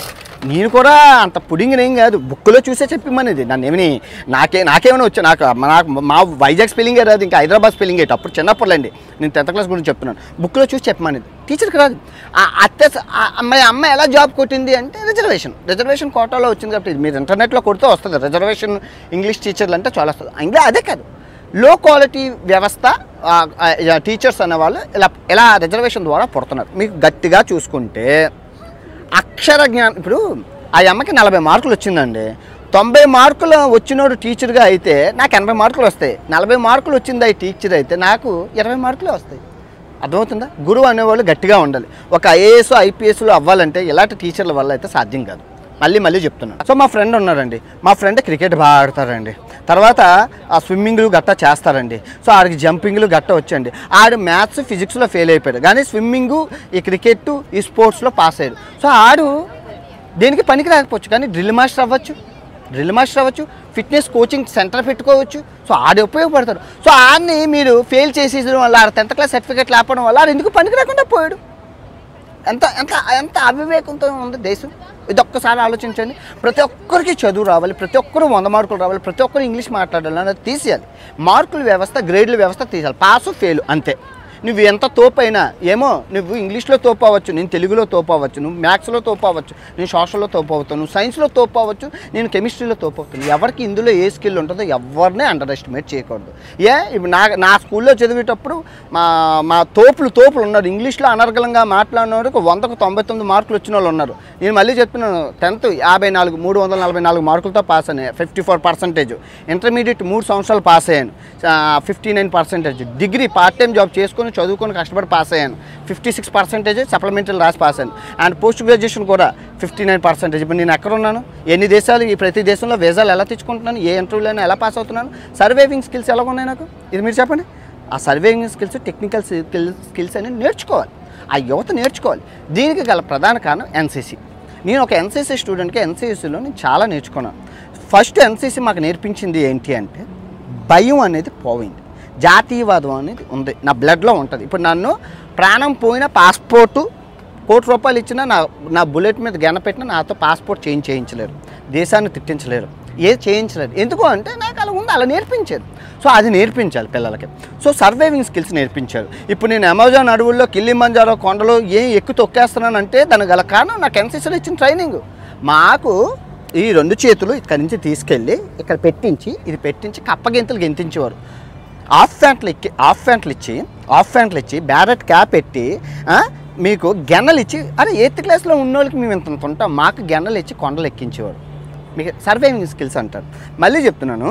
నేను కూడా అంత పుడింగ్ ఏం కాదు బుక్లో చూసే చెప్పమనేది నన్ను ఏమని నాకే నాకేమైనా వచ్చా నాకు నాకు మా వైజాగ్ స్పెల్లింగే రాదు ఇంకా హైదరాబాద్ స్పెల్లింగ్ ఏంటి అప్పుడు చిన్నప్పుడు అండి నేను టెన్త్ క్లాస్ గురించి చెప్తున్నాను బుక్లో చూసి చెప్పమనేది టీచర్కి రాదు ఆ అత్త ఆ అమ్మాయి అమ్మాయి ఎలా జాబ్ కొట్టింది అంటే రిజర్వేషన్ రిజర్వేషన్ కోటాలో వచ్చింది కాబట్టి మీరు ఇంటర్నెట్లో కొడితే వస్తుంది రిజర్వేషన్ ఇంగ్లీష్ టీచర్లు అంటే చాలా వస్తుంది ఇంకా అదే కాదు లో క్వాలిటీ వ్యవస్థ టీచర్స్ అనేవాళ్ళు ఇలా ఇలా రిజర్వేషన్ ద్వారా పుడుతున్నారు మీకు గట్టిగా చూసుకుంటే అక్షర జ్ఞానం ఇప్పుడు ఆ అమ్మకి నలభై మార్కులు వచ్చిందండి తొంభై మార్కులు వచ్చినోడు టీచర్గా అయితే నాకు ఎనభై మార్కులు వస్తాయి నలభై మార్కులు వచ్చింది ఈ టీచర్ అయితే నాకు ఇరవై మార్కులే వస్తాయి అర్థమవుతుందా గురువు అనేవాళ్ళు గట్టిగా ఉండాలి ఒక ఐఏఎస్ ఐపీఎస్లు అవ్వాలంటే ఇలాంటి టీచర్ల వల్ల అయితే సాధ్యం కాదు మళ్ళీ మళ్ళీ చెప్తున్నాను సో మా ఫ్రెండ్ ఉన్నారండి మా ఫ్రెండ్ క్రికెట్ బాగా ఆడతారండి తర్వాత ఆ స్విమ్మింగ్లు గట్టా చేస్తారండి సో ఆడికి జంపింగ్లు గట్టా వచ్చండి ఆడు మ్యాథ్స్ ఫిజిక్స్లో ఫెయిల్ అయిపోయాడు కానీ స్విమ్మింగు ఈ క్రికెట్ ఈ స్పోర్ట్స్లో పాస్ అయ్యాడు సో ఆడు దేనికి పనికి రాకపోవచ్చు కానీ డ్రిల్ మాస్టర్ అవ్వచ్చు డ్రిల్ మాస్టర్ అవ్వచ్చు ఫిట్నెస్ కోచింగ్ సెంటర్ పెట్టుకోవచ్చు సో ఆడు ఉపయోగపడతారు సో ఆడిని మీరు ఫెయిల్ చేసేయడం వల్ల ఆడ టెన్త్ క్లాస్ సర్టిఫికేట్ లేకపోవడం వల్ల ఆడు ఎందుకు పనికి రాకుండా పోయాడు ఎంత ఎంత ఎంత అవివేకంతో ఉంది దేశం ఇది ఒక్కసారి ఆలోచించండి ప్రతి ఒక్కరికి చదువు రావాలి ప్రతి ఒక్కరు వంద మార్కులు రావాలి ప్రతి ఒక్కరు ఇంగ్లీష్ మాట్లాడాలి అనేది తీసేయాలి మార్కుల వ్యవస్థ గ్రేడ్ల వ్యవస్థ తీసేయాలి పాసు ఫెయిల్ అంతే నువ్వు ఎంత తోపైనా ఏమో నువ్వు ఇంగ్లీష్లో తోపు అవ్వచ్చు నేను తెలుగులో తోపు అవ్వచ్చు నువ్వు మ్యాథ్స్లో తోపు అవ్వచ్చు నేను సోషల్లో తోపు అవుతాను నువ్వు సైన్స్లో తోపు అవ్వచ్చు నేను కెమిస్ట్రీలో తోపు అవుతాను ఎవరికి ఇందులో ఏ స్కిల్ ఉంటుందో ఎవరినే అండర్ ఎస్టిమేట్ చేయకూడదు ఏ ఇప్పుడు నా నా స్కూల్లో చదివేటప్పుడు మా మా తోపులు తోపులు ఉన్నారు ఇంగ్లీష్లో అనర్గళంగా మాట్లాడినవారు వందకు తొంభై తొమ్మిది మార్కులు వచ్చిన వాళ్ళు ఉన్నారు నేను మళ్ళీ చెప్తున్నాను టెన్త్ యాభై నాలుగు మూడు వందల నలభై నాలుగు మార్కులతో పాస్ అయ్యాను ఫిఫ్టీ ఫోర్ పర్సెంటేజ్ ఇంటర్మీడియట్ మూడు సంవత్సరాలు పాస్ అయ్యాను fifty nine percentage degree part time job చేసుకొని చదువుకొని కష్టపడి పాస్ అయ్యాను ఫిఫ్టీ సిక్స్ పర్సెంటేజ్ సప్లిమెంటరీ రాసి పాస్ అయ్యాను అండ్ పోస్ట్ గ్రాడ్యుయేషన్ కూడా ఫిఫ్టీ నైన్ పర్సెంటేజ్ ఇప్పుడు నేను ఎక్కడ ఉన్నాను ఎన్ని దేశాలు ఈ ప్రతి దేశంలో వీసాలు ఎలా తెచ్చుకుంటున్నాను ఏ ఇంటర్వ్యూలో ఎలా పాస్ అవుతున్నాను సర్వైవింగ్ స్కిల్స్ ఎలా ఉన్నాయి నాకు ఇది మీరు చెప్పండి ఆ surviving skills technical skill skills అనేది నేర్చుకోవాలి ఆ యువత నేర్చుకోవాలి దీనికి గల ప్రధాన కారణం ఎన్సీసీ నేను ఒక ఎన్సీసీ స్టూడెంట్కి ఎన్సీసీలో నేను చాలా నేర్చుకున్నాను ఫస్ట్ ఎన్సీసీ మాకు నేర్పించింది ఏంటి అంటే భయం అనేది పోయింది జాతీయవాదం అనేది ఉంది నా బ్లడ్లో ఉంటుంది ఇప్పుడు నన్ను ప్రాణం పోయిన పాస్పోర్టు కోటి రూపాయలు ఇచ్చినా నా నా బుల్లెట్ మీద గెన పెట్టినా నాతో పాస్పోర్ట్ చేంజ్ చేయించలేరు దేశాన్ని తిట్టించలేరు ఏది చేయించలేరు ఎందుకు అంటే నాకు అలా ఉంది అలా నేర్పించారు సో అది నేర్పించాలి పిల్లలకి సో సర్వైవింగ్ స్కిల్స్ నేర్పించారు ఇప్పుడు నేను అమెజాన్ అడవుల్లో కిల్లిమంజారో కొండలో ఏం ఎక్కు తొక్కేస్తున్నానంటే దానికి గల కారణం నాకు ఎన్సీసీలో ఇచ్చిన ట్రైనింగ్ మాకు ఈ రెండు చేతులు ఇక్కడి నుంచి తీసుకెళ్ళి ఇక్కడ పెట్టించి ఇది పెట్టించి కప్పగింతలు గెంతించేవారు ఆఫ్ ప్యాంట్లు ఎక్కి ఆఫ్ ప్యాంట్లు ఇచ్చి ఆఫ్ ప్యాంట్లు ఇచ్చి బ్యారెట్ క్యాప్ పెట్టి ఆ, మీకు గెన్నలు ఇచ్చి అరే ఎయిత్ క్లాస్లో ఉన్నోళ్ళకి మేము ఇంత ఇంత ఉంటాం మాకు గెన్నలు ఇచ్చి కొండలు ఎక్కించేవారు మీకు సర్వైవింగ్ స్కిల్స్ అంటారు మళ్ళీ చెప్తున్నాను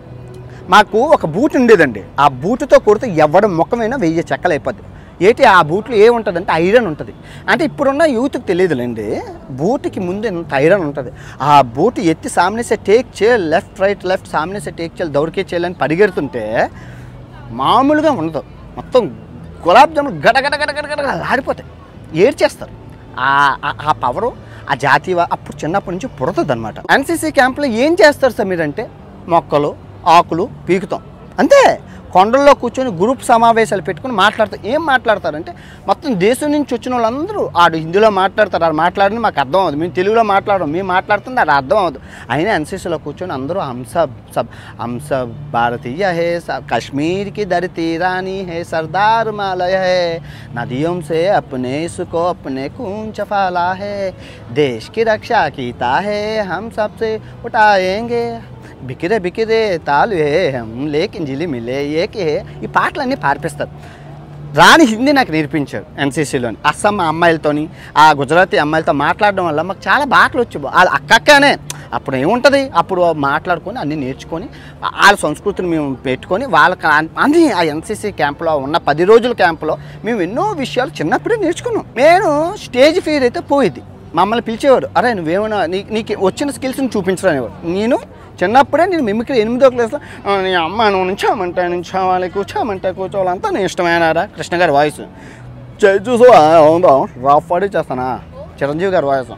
మాకు ఒక బూట్ ఉండేదండి ఆ బూటుతో కొడితే ఎవడ ముఖమైనా వెయ్యి చెక్కలు అయిపోద్ది ఏంటి ఆ బూట్లో ఏ ఉంటుందంటే ఐరన్ ఉంటుంది అంటే ఇప్పుడున్న యూత్కి తెలియదులేండి బూట్కి ముందు ఇంత ఐరన్ ఉంటుంది ఆ బూట్ ఎత్తి సామ్నేసే టేక్ చేయాలి లెఫ్ట్ రైట్ లెఫ్ట్ సామ్నేసే టేక్ చేయాలి దౌడికే చేయాలని పరిగెడుతుంటే మామూలుగా ఉండదు మొత్తం గులాబ్ జాములు గడ గడ గడ గడ గడ ఆడిపోతాయి ఏడ్చేస్తారు ఆ- ఆ- ఆ పవరు ఆ జాతీయ అప్పుడు చిన్నప్పటి నుంచి పుడుతుంది అనమాట ఎన్సీసీ క్యాంప్లో ఏం చేస్తారు సార్ మీరంటే మొక్కలు ఆకులు పీకుతాం అంతే కొండల్లో కూర్చొని గ్రూప్ సమావేశాలు పెట్టుకుని మాట్లాడతారు ఏం మాట్లాడతారంటే మొత్తం దేశం నుంచి వచ్చిన వాళ్ళందరూ ఆడు హిందీలో మాట్లాడతారు ఆడు మాట్లాడిన మాకు అర్థం అవ్వదు మేము తెలుగులో మాట్లాడడం మేము మాట్లాడుతుంది అది అర్థం అవ్వదు అయినా ఎన్సీసీలో కూర్చొని అందరూ హంస సబ్ హంస భారతీయ హే స- కశ్मीर की धरती रानी है सरदार मालय है नदियों से अपने इसको अपने खून चफाला है देश की रक्षा कीता है हम सबसे उठाएंगे బికిరే బికిరే తాలు ఏ హం లేకిన్ జిలి మిలే ఏకే ఈ పాటలన్నీ పార్పిస్తారు రాని హిందీ నాకు నేర్పించారు ఎన్సీసీలోని అస్సాం అమ్మాయిలతోని ఆ గుజరాతీ అమ్మాయిలతో మాట్లాడడం వల్ల మాకు చాలా బాటలు వచ్చి వాళ్ళ అక్కక్కనే అప్పుడు ఏముంటుంది అప్పుడు మాట్లాడుకొని అన్నీ నేర్చుకొని వాళ్ళ సంస్కృతిని మేము పెట్టుకొని వాళ్ళకి అన్ని ఆ ఎన్సీసీ క్యాంప్లో ఉన్న పది రోజుల క్యాంపులో మేము ఎన్నో విషయాలు చిన్నప్పుడే నేర్చుకున్నాం నేను స్టేజ్ ఫీర్ అయితే పోయేది మమ్మల్ని పిలిచేవాడు అరే నువ్వేమైనా నీ నీకు వచ్చిన స్కిల్స్ని చూపించడనేవాడు నేను చిన్నప్పుడే నేను మిమిక్రీ ఎనిమిదో క్లాస్లో "ఆ, నీ అమ్మ నువ్వు నుంచోమంటా నుంచోవాలి కూర్చోమంటా కూర్చోవాలి అంతా నీ ఇష్టమేనారా కృష్ణ గారి వాయిస్ చూసు ఉందా రఫ్ అడి చేస్తానా చిరంజీవి గారి వాయిస్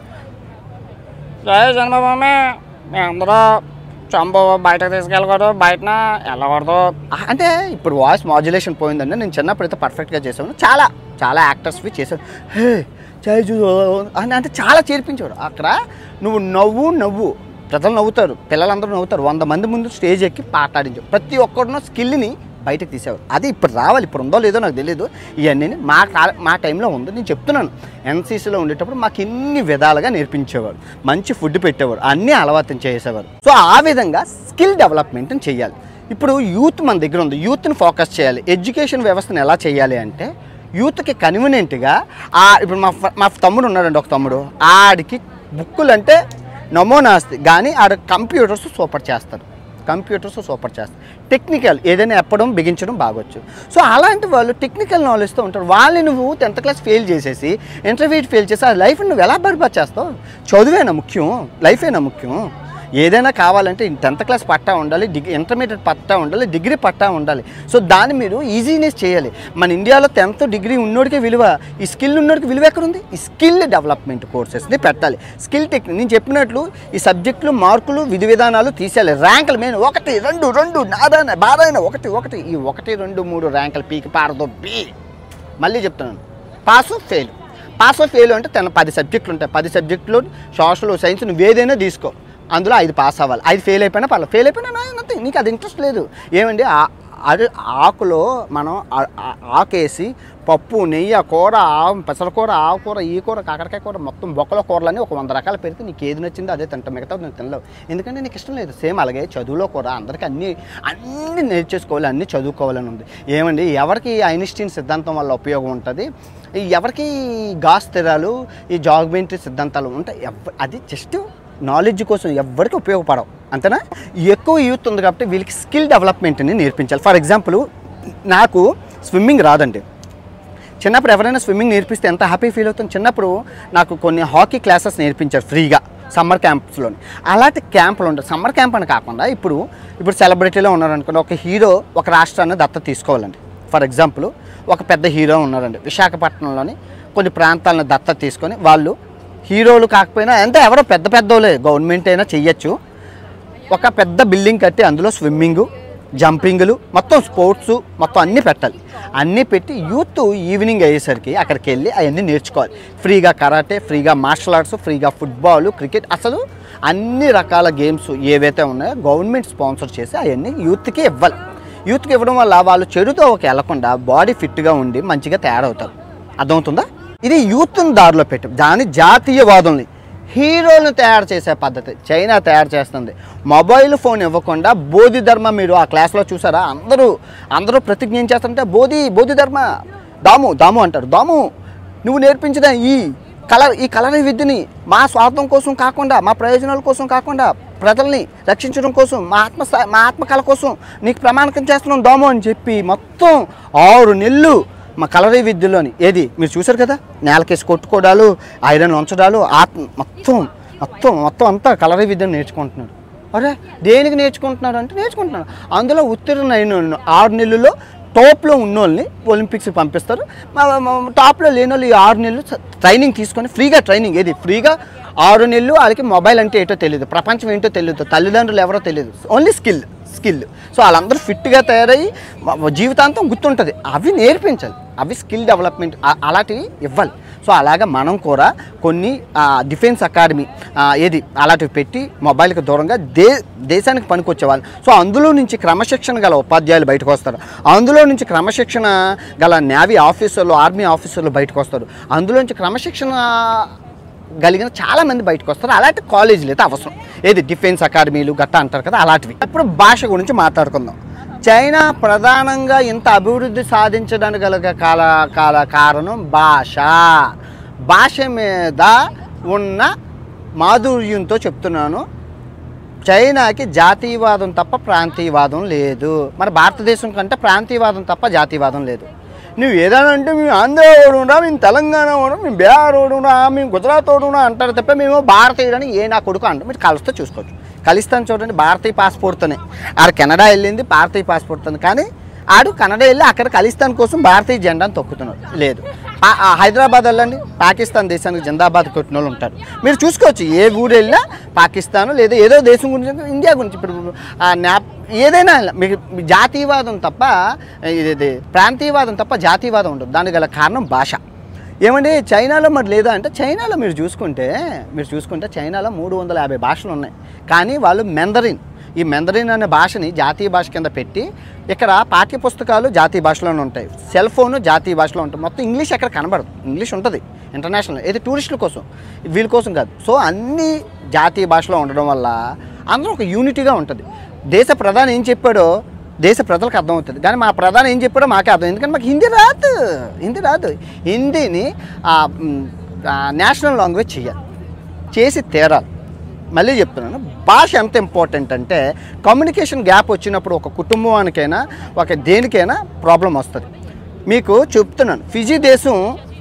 జయ చంద్రబాబు మీ అందరూ చంపు బయటకు తీసుకెళ్ళకూడదు బయటన వెళ్ళకూడదు అంటే ఇప్పుడు వాయిస్ మాడ్యులేషన్ పోయిందండి నేను చిన్నప్పుడు అయితే పర్ఫెక్ట్గా చేసాను చాలా చాలా యాక్టర్స్వి చేశాను హే చాయ్ చూ అని అంటే చాలా చేర్పించేవాడు అక్కడ నువ్వు నవ్వు నవ్వు ప్రజలు నవ్వుతారు పిల్లలందరూ నవ్వుతారు వంద మంది ముందు స్టేజ్ ఎక్కి పాటాడించావు ప్రతి ఒక్కరినో స్కిల్ని బయటకు తీసేవారు అది ఇప్పుడు రావాలి ఇప్పుడు ఉందో లేదో నాకు తెలియదు ఇవన్నీ మా కా- మా టైంలో ఉంది నేను చెప్తున్నాను ఎన్సీసీలో ఉండేటప్పుడు మాకు ఇన్ని విధాలుగా నేర్పించేవారు మంచి ఫుడ్ పెట్టేవారు అన్నీ అలవాటు చేసేవారు సో ఆ విధంగా స్కిల్ డెవలప్మెంట్ని చేయాలి ఇప్పుడు యూత్ మన దగ్గర ఉంది యూత్ని ఫోకస్ చేయాలి ఎడ్యుకేషన్ వ్యవస్థను ఎలా చేయాలి అంటే యూత్కి కన్వీనియంట్గా ఆ ఇప్పుడు మా ఫ- మా తమ్ముడు ఉన్నాడండి ఒక తమ్ముడు ఆడికి బుక్కులు అంటే నమోనాస్తి కానీ ఆడ కంప్యూటర్స్ సూపర్ చేస్తారు కంప్యూటర్స్ సూపర్ చేస్తారు టెక్నికల్ ఏదైనా ఎప్పడం బిగించడం బాగొచ్చు సో అలాంటి వాళ్ళు టెక్నికల్ నాలెడ్జ్తో ఉంటారు వాళ్ళని నువ్వు టెన్త్ క్లాస్ ఫెయిల్ చేసేసి ఇంటర్మీడియట్ ఫెయిల్ చేసి ఆ లైఫ్ నువ్వు ఎలా బర్బాద్ చేస్తావు చదువేనా ముఖ్యం లైఫేనా ముఖ్యం ఏదైనా కావాలంటే టెన్త్ క్లాస్ పట్టా ఉండాలి డిగ్రీ ఇంటర్మీడియట్ పట్టా ఉండాలి డిగ్రీ పట్టా ఉండాలి సో దాన్ని మీరు ఈజీనెస్ చేయాలి మన ఇండియాలో టెన్త్ డిగ్రీ ఉన్నోడికే విలువ ఈ స్కిల్ ఉన్నోడికి విలువ ఎక్కడుంది ఈ స్కిల్ డెవలప్మెంట్ కోర్సెస్ని పెట్టాలి స్కిల్ టెక్నిక్ నేను చెప్పినట్లు ఈ సబ్జెక్టులు మార్కులు విధి విధానాలు తీసేయాలి ర్యాంకులు మెయిన్ ఒకటి రెండు రెండు నాదాన బాధాయన ఒకటి ఒకటి ఈ ఒకటి రెండు మూడు ర్యాంకులు పీకి పారదొబ్బి మళ్ళీ చెప్తున్నాను పాసు ఫెయిల్ పాస్ ఫెయిల్ అంటే తన పది సబ్జెక్టులు ఉంటాయి పది సబ్జెక్టులు సోషల్ సైన్స్ నువ్వు ఏదైనా తీసుకో అందులో ఐదు పాస్ అవ్వాలి ఐదు ఫెయిల్ అయిపోయినా పర్లేదు ఫెయిల్ అయిపోయినా నథింగ్ నీకు అది ఇంట్రెస్ట్ లేదు ఏమండి ఆ- అది ఆకులో మనం ఆ- ఆ- ఆకేసి పప్పు నెయ్యి కూర ఆవు పెసరకూర ఆవు కూర ఈ కూర కాకరకాయ కూర మొత్తం బొక్కల కూరలని ఒక వంద రకాలు పెడితే నీకు ఏది నచ్చిందో అదే తింటాం మిగతా నేను తినలేవు ఎందుకంటే నీకు ఇష్టం లేదు సేమ్ అలాగే చదువులో కూడా అందరికీ అన్ని అన్ని నేర్చేసుకోవాలి అన్ని చదువుకోవాలని ఉంది ఏమండి ఎవరికి ఐన్స్టీన్ సిద్ధాంతం వల్ల ఉపయోగం ఉంటుంది ఈ ఎవరికి ఈ గాస్ స్థిరాలు ఈ జాగ్మెంటరీ సిద్ధాంతాలు ఉంటాయి ఎవ అది జస్ట్ నాలెడ్జ్ కోసం ఎవరికి ఉపయోగపడవు అంతేనా ఎక్కువ యూత్ ఉంది కాబట్టి వీళ్ళకి స్కిల్ డెవలప్మెంట్ని నేర్పించాలి ఫర్ ఎగ్జాంపుల్ నాకు స్విమ్మింగ్ రాదండి చిన్నప్పుడు ఎవరైనా స్విమ్మింగ్ నేర్పిస్తే ఎంత హ్యాపీ ఫీల్ అవుతుంది చిన్నప్పుడు నాకు కొన్ని హాకీ క్లాసెస్ నేర్పించారు ఫ్రీగా సమ్మర్ క్యాంప్స్లోని అలాంటి క్యాంపులు ఉంటాయి సమ్మర్ క్యాంప్ అని కాకుండా ఇప్పుడు ఇప్పుడు సెలబ్రిటీలో ఉన్నారనుకోండి ఒక హీరో ఒక రాష్ట్రాన్ని దత్త తీసుకోవాలండి ఫర్ ఎగ్జాంపుల్ ఒక పెద్ద హీరో ఉన్నారండి విశాఖపట్నంలోని కొన్ని ప్రాంతాలను దత్త తీసుకొని వాళ్ళు హీరోలు కాకపోయినా ఎంత ఎవరో పెద్ద పెద్దోళ్ళే గవర్నమెంట్ అయినా చెయ్యొచ్చు ఒక పెద్ద బిల్డింగ్ కట్టి అందులో స్విమ్మింగ్ జంపింగ్లు మొత్తం స్పోర్ట్స్ మొత్తం అన్నీ పెట్టాలి అన్నీ పెట్టి యూత్ ఈవినింగ్ అయ్యేసరికి అక్కడికి వెళ్ళి అవన్నీ నేర్చుకోవాలి ఫ్రీగా కరాటే ఫ్రీగా మార్షల్ ఆర్ట్స్ ఫ్రీగా ఫుట్బాల్ క్రికెట్ అసలు అన్ని రకాల గేమ్స్ ఏవైతే ఉన్నాయో గవర్నమెంట్ స్పాన్సర్ చేసి అవన్నీ యూత్కి ఇవ్వాలి యూత్కి ఇవ్వడం వల్ల వాళ్ళు చెడుతో ఒక వెళ్లకుండా బాడీ ఫిట్గా ఉండి మంచిగా తయారవుతారు అర్థమవుతుందా ఇది యూత్ని దారిలో పెట్టి దాని జాతీయవాదుల్ని హీరోలను తయారు చేసే పద్ధతి చైనా తయారు చేస్తుంది మొబైల్ ఫోన్ ఇవ్వకుండా బోధి ధర్మ మీరు ఆ క్లాస్లో చూసారా అందరూ అందరూ ప్రతిజ్ఞ ఏం చేస్తుంటే బోధి బోధి ధర్మ దాము దాము అంటారు దాము నువ్వు నేర్పించిన ఈ కలర్ ఈ కలర్ విద్యని మా స్వార్థం కోసం కాకుండా మా ప్రయోజనాల కోసం కాకుండా ప్రజల్ని రక్షించడం కోసం మా ఆత్మ స్థా- మా ఆత్మకళ కోసం నీకు ప్రమాణకం చేస్తున్నాం దోమో అని చెప్పి మొత్తం ఆరు నెలలు మా కలరీ విద్యలోని ఏది మీరు చూశారు కదా నేలకేసి కొట్టుకోవడాలు ఐరన్ ఉంచడాలు ఆత్మ మొత్తం మొత్తం మొత్తం అంతా కలరీ విద్యను నేర్చుకుంటున్నాడు అరే దేనికి నేర్చుకుంటున్నాడు అంటే నేర్చుకుంటున్నాడు అందులో ఉత్తీర్ణ అయిన వాళ్ళు ఆరు నెలల్లో టాప్లో ఉన్నోళ్ళని ఒలింపిక్స్కి పంపిస్తారు మా- మా- టాప్లో లేని వాళ్ళు ఈ ఆరు నెలలు స- ట్రైనింగ్ తీసుకొని ఫ్రీగా ట్రైనింగ్ ఏది ఫ్రీగా ఆరు నెలలు వాళ్ళకి మొబైల్ అంటే ఏంటో తెలియదు ప్రపంచం ఏంటో తెలియదు తల్లిదండ్రులు ఎవరో తెలియదు ఓన్లీ స్కిల్ స్కిల్ సో వాళ్ళందరూ ఫిట్గా తయారయ్యి మ- మ- జీవితాంతం గుర్తుంటుంది అవి నేర్పించాలి అవి స్కిల్ డెవలప్మెంట్ ఆ- అలాంటివి ఇవ్వాలి సో అలాగా మనం కూడా కొన్ని డిఫెన్స్ అకాడమీ ఏది అలాంటివి పెట్టి మొబైల్కి దూరంగా దే దేశానికి పనికొచ్చేవాళ్ళు సో అందులో నుంచి క్రమశిక్షణ గల ఉపాధ్యాయులు బయటకు వస్తారు అందులో నుంచి క్రమశిక్షణ గల నేవీ ఆఫీసర్లు ఆర్మీ ఆఫీసర్లు బయటకు వస్తారు అందులో నుంచి క్రమశిక్షణ కలిగిన చాలా మంది బయటకు వస్తారు అలాంటి కాలేజీలు అయితే అవసరం ఏది డిఫెన్స్ అకాడమీలు గట్టా అంటారు కదా అలాంటివి ఇప్పుడు భాష గురించి మాట్లాడుకుందాం చైనా ప్రధానంగా ఇంత అభివృద్ధి సాధించడానికి గల కాల కాల కారణం భాష భాష మీద ఉన్న మాధుర్యంతో చెప్తున్నాను చైనాకి జాతీయవాదం తప్ప ప్రాంతీయవాదం లేదు మన భారతదేశం కంటే ప్రాంతీయవాదం తప్ప జాతీయవాదం లేదు నువ్వు ఏదైనా అంటే మేము ఆంధ్ర ఓడునా మేము తెలంగాణ ఓడు మేము బీహార్ ఓడునా మేము గుజరాత్ ఓడునా అంటారు తప్ప మేము భారతీయుడని ఏ నా కొడుకు అంటే మీరు కలిస్తే చూసుకోవచ్చు కలిస్తాను చూడండి భారతీయ పాస్పోర్ట్తోనే ఆడు కెనడా వెళ్ళింది భారతీయ పాస్పోర్ట్తో కానీ ఆడు కన్నడ వెళ్ళి అక్కడ ఖలిస్తాన్ కోసం భారతీయ జెండాను తొక్కుతున్నాడు లేదు పా- ఆ హైదరాబాద్ వెళ్ళండి పాకిస్తాన్ దేశానికి జిందాబాద్ కొట్టిన వాళ్ళు ఉంటారు మీరు చూసుకోవచ్చు ఏ ఊరు వెళ్ళినా పాకిస్తాన్ లేదా ఏదో దేశం గురించి ఇండియా గురించి ఇప్పుడు ఆ న్యాప్ ఏదైనా మీకు మీ జాతీయవాదం తప్ప ఇది ఇది ప్రాంతీయవాదం తప్ప జాతీయవాదం ఉండదు దానికి గల కారణం భాష ఏమండి చైనాలో మరి లేదా అంటే చైనాలో మీరు చూసుకుంటే మీరు చూసుకుంటే చైనాలో మూడు వందల యాభై భాషలు ఉన్నాయి కానీ వాళ్ళు మెందరిన్ ఈ మెందరిన్ అనే భాషని జాతీయ భాష కింద పెట్టి ఇక్కడ పాఠ్య పుస్తకాలు జాతీయ భాషలోనే ఉంటాయి సెల్ ఫోన్ జాతీయ భాషలో ఉంటుంది మొత్తం ఇంగ్లీష్ ఎక్కడ కనబడదు ఇంగ్లీష్ ఉంటుంది ఇంటర్నేషనల్ ఏది టూరిస్టుల కోసం వీళ్ళ కోసం కాదు సో అన్ని జాతీయ భాషలో ఉండడం వల్ల అందరూ ఒక యూనిటీగా ఉంటుంది దేశ ప్రధాని ఏం చెప్పాడో దేశ ప్రజలకు అర్థమవుతుంది కానీ మా ప్రధాని ఏం చెప్పాడో మాకే అర్థం ఎందుకంటే మాకు హిందీ రాదు హిందీ రాదు హిందీని ఆ, మ్, ఆ, నేషనల్ లాంగ్వేజ్ చేయాలి చేసి తీరాలి మళ్ళీ చెప్తున్నాను భాష ఎంత ఇంపార్టెంట్ అంటే కమ్యూనికేషన్ గ్యాప్ వచ్చినప్పుడు ఒక కుటుంబానికైనా ఒక దేనికైనా ప్రాబ్లం వస్తుంది మీకు చెప్తున్నాను ఫిజీ దేశం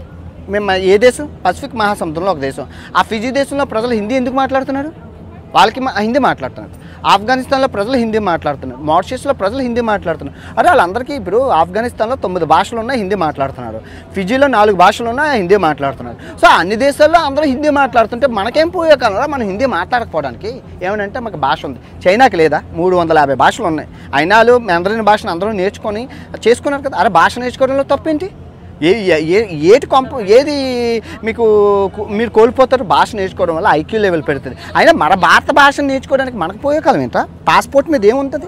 మేము ఏ దేశం పసిఫిక్ మహాసముద్రంలో ఒక దేశం ఆ ఫిజీ దేశంలో ప్రజలు హిందీ ఎందుకు మాట్లాడుతున్నారు వాళ్ళకి మా- హిందీ మాట్లాడుతున్నారు ఆఫ్ఘనిస్తాన్లో ప్రజలు హిందీ మాట్లాడుతున్నారు మారిషస్లో ప్రజలు హిందీ మాట్లాడుతున్నారు అరే వాళ్ళందరికీ ఇప్పుడు ఆఫ్ఘనిస్తాన్లో తొమ్మిది భాషలు ఉన్నాయి హిందీ మాట్లాడుతున్నారు ఫిజీలో నాలుగు భాషలు ఉన్నాయి హిందీ మాట్లాడుతున్నారు సో అన్ని దేశాల్లో అందరూ హిందీ మాట్లాడుతుంటే మనకేం పోయే కాలంలో మనం హిందీ మాట్లాడకపోవడానికి ఏమంటే మాకు భాష ఉంది చైనాకి లేదా మూడు వందల యాభై భాషలు ఉన్నాయి అయినాలు మందరిని భాషను అందరూ నేర్చుకొని చేసుకున్నారు కదా అరే భాష నేర్చుకోవడంలో తప్పేంటి ఏ ఏ- ఏ ఏటి కొంప ఏది మీకు కు- మీరు కోల్పోతారు భాష నేర్చుకోవడం వల్ల ఐక్యూ లెవెల్ పెడుతుంది అయినా మన భారత భాషను నేర్చుకోవడానికి మనకు పోయే కాలం ఏంటా పాస్పోర్ట్ మీద ఏముంటుంది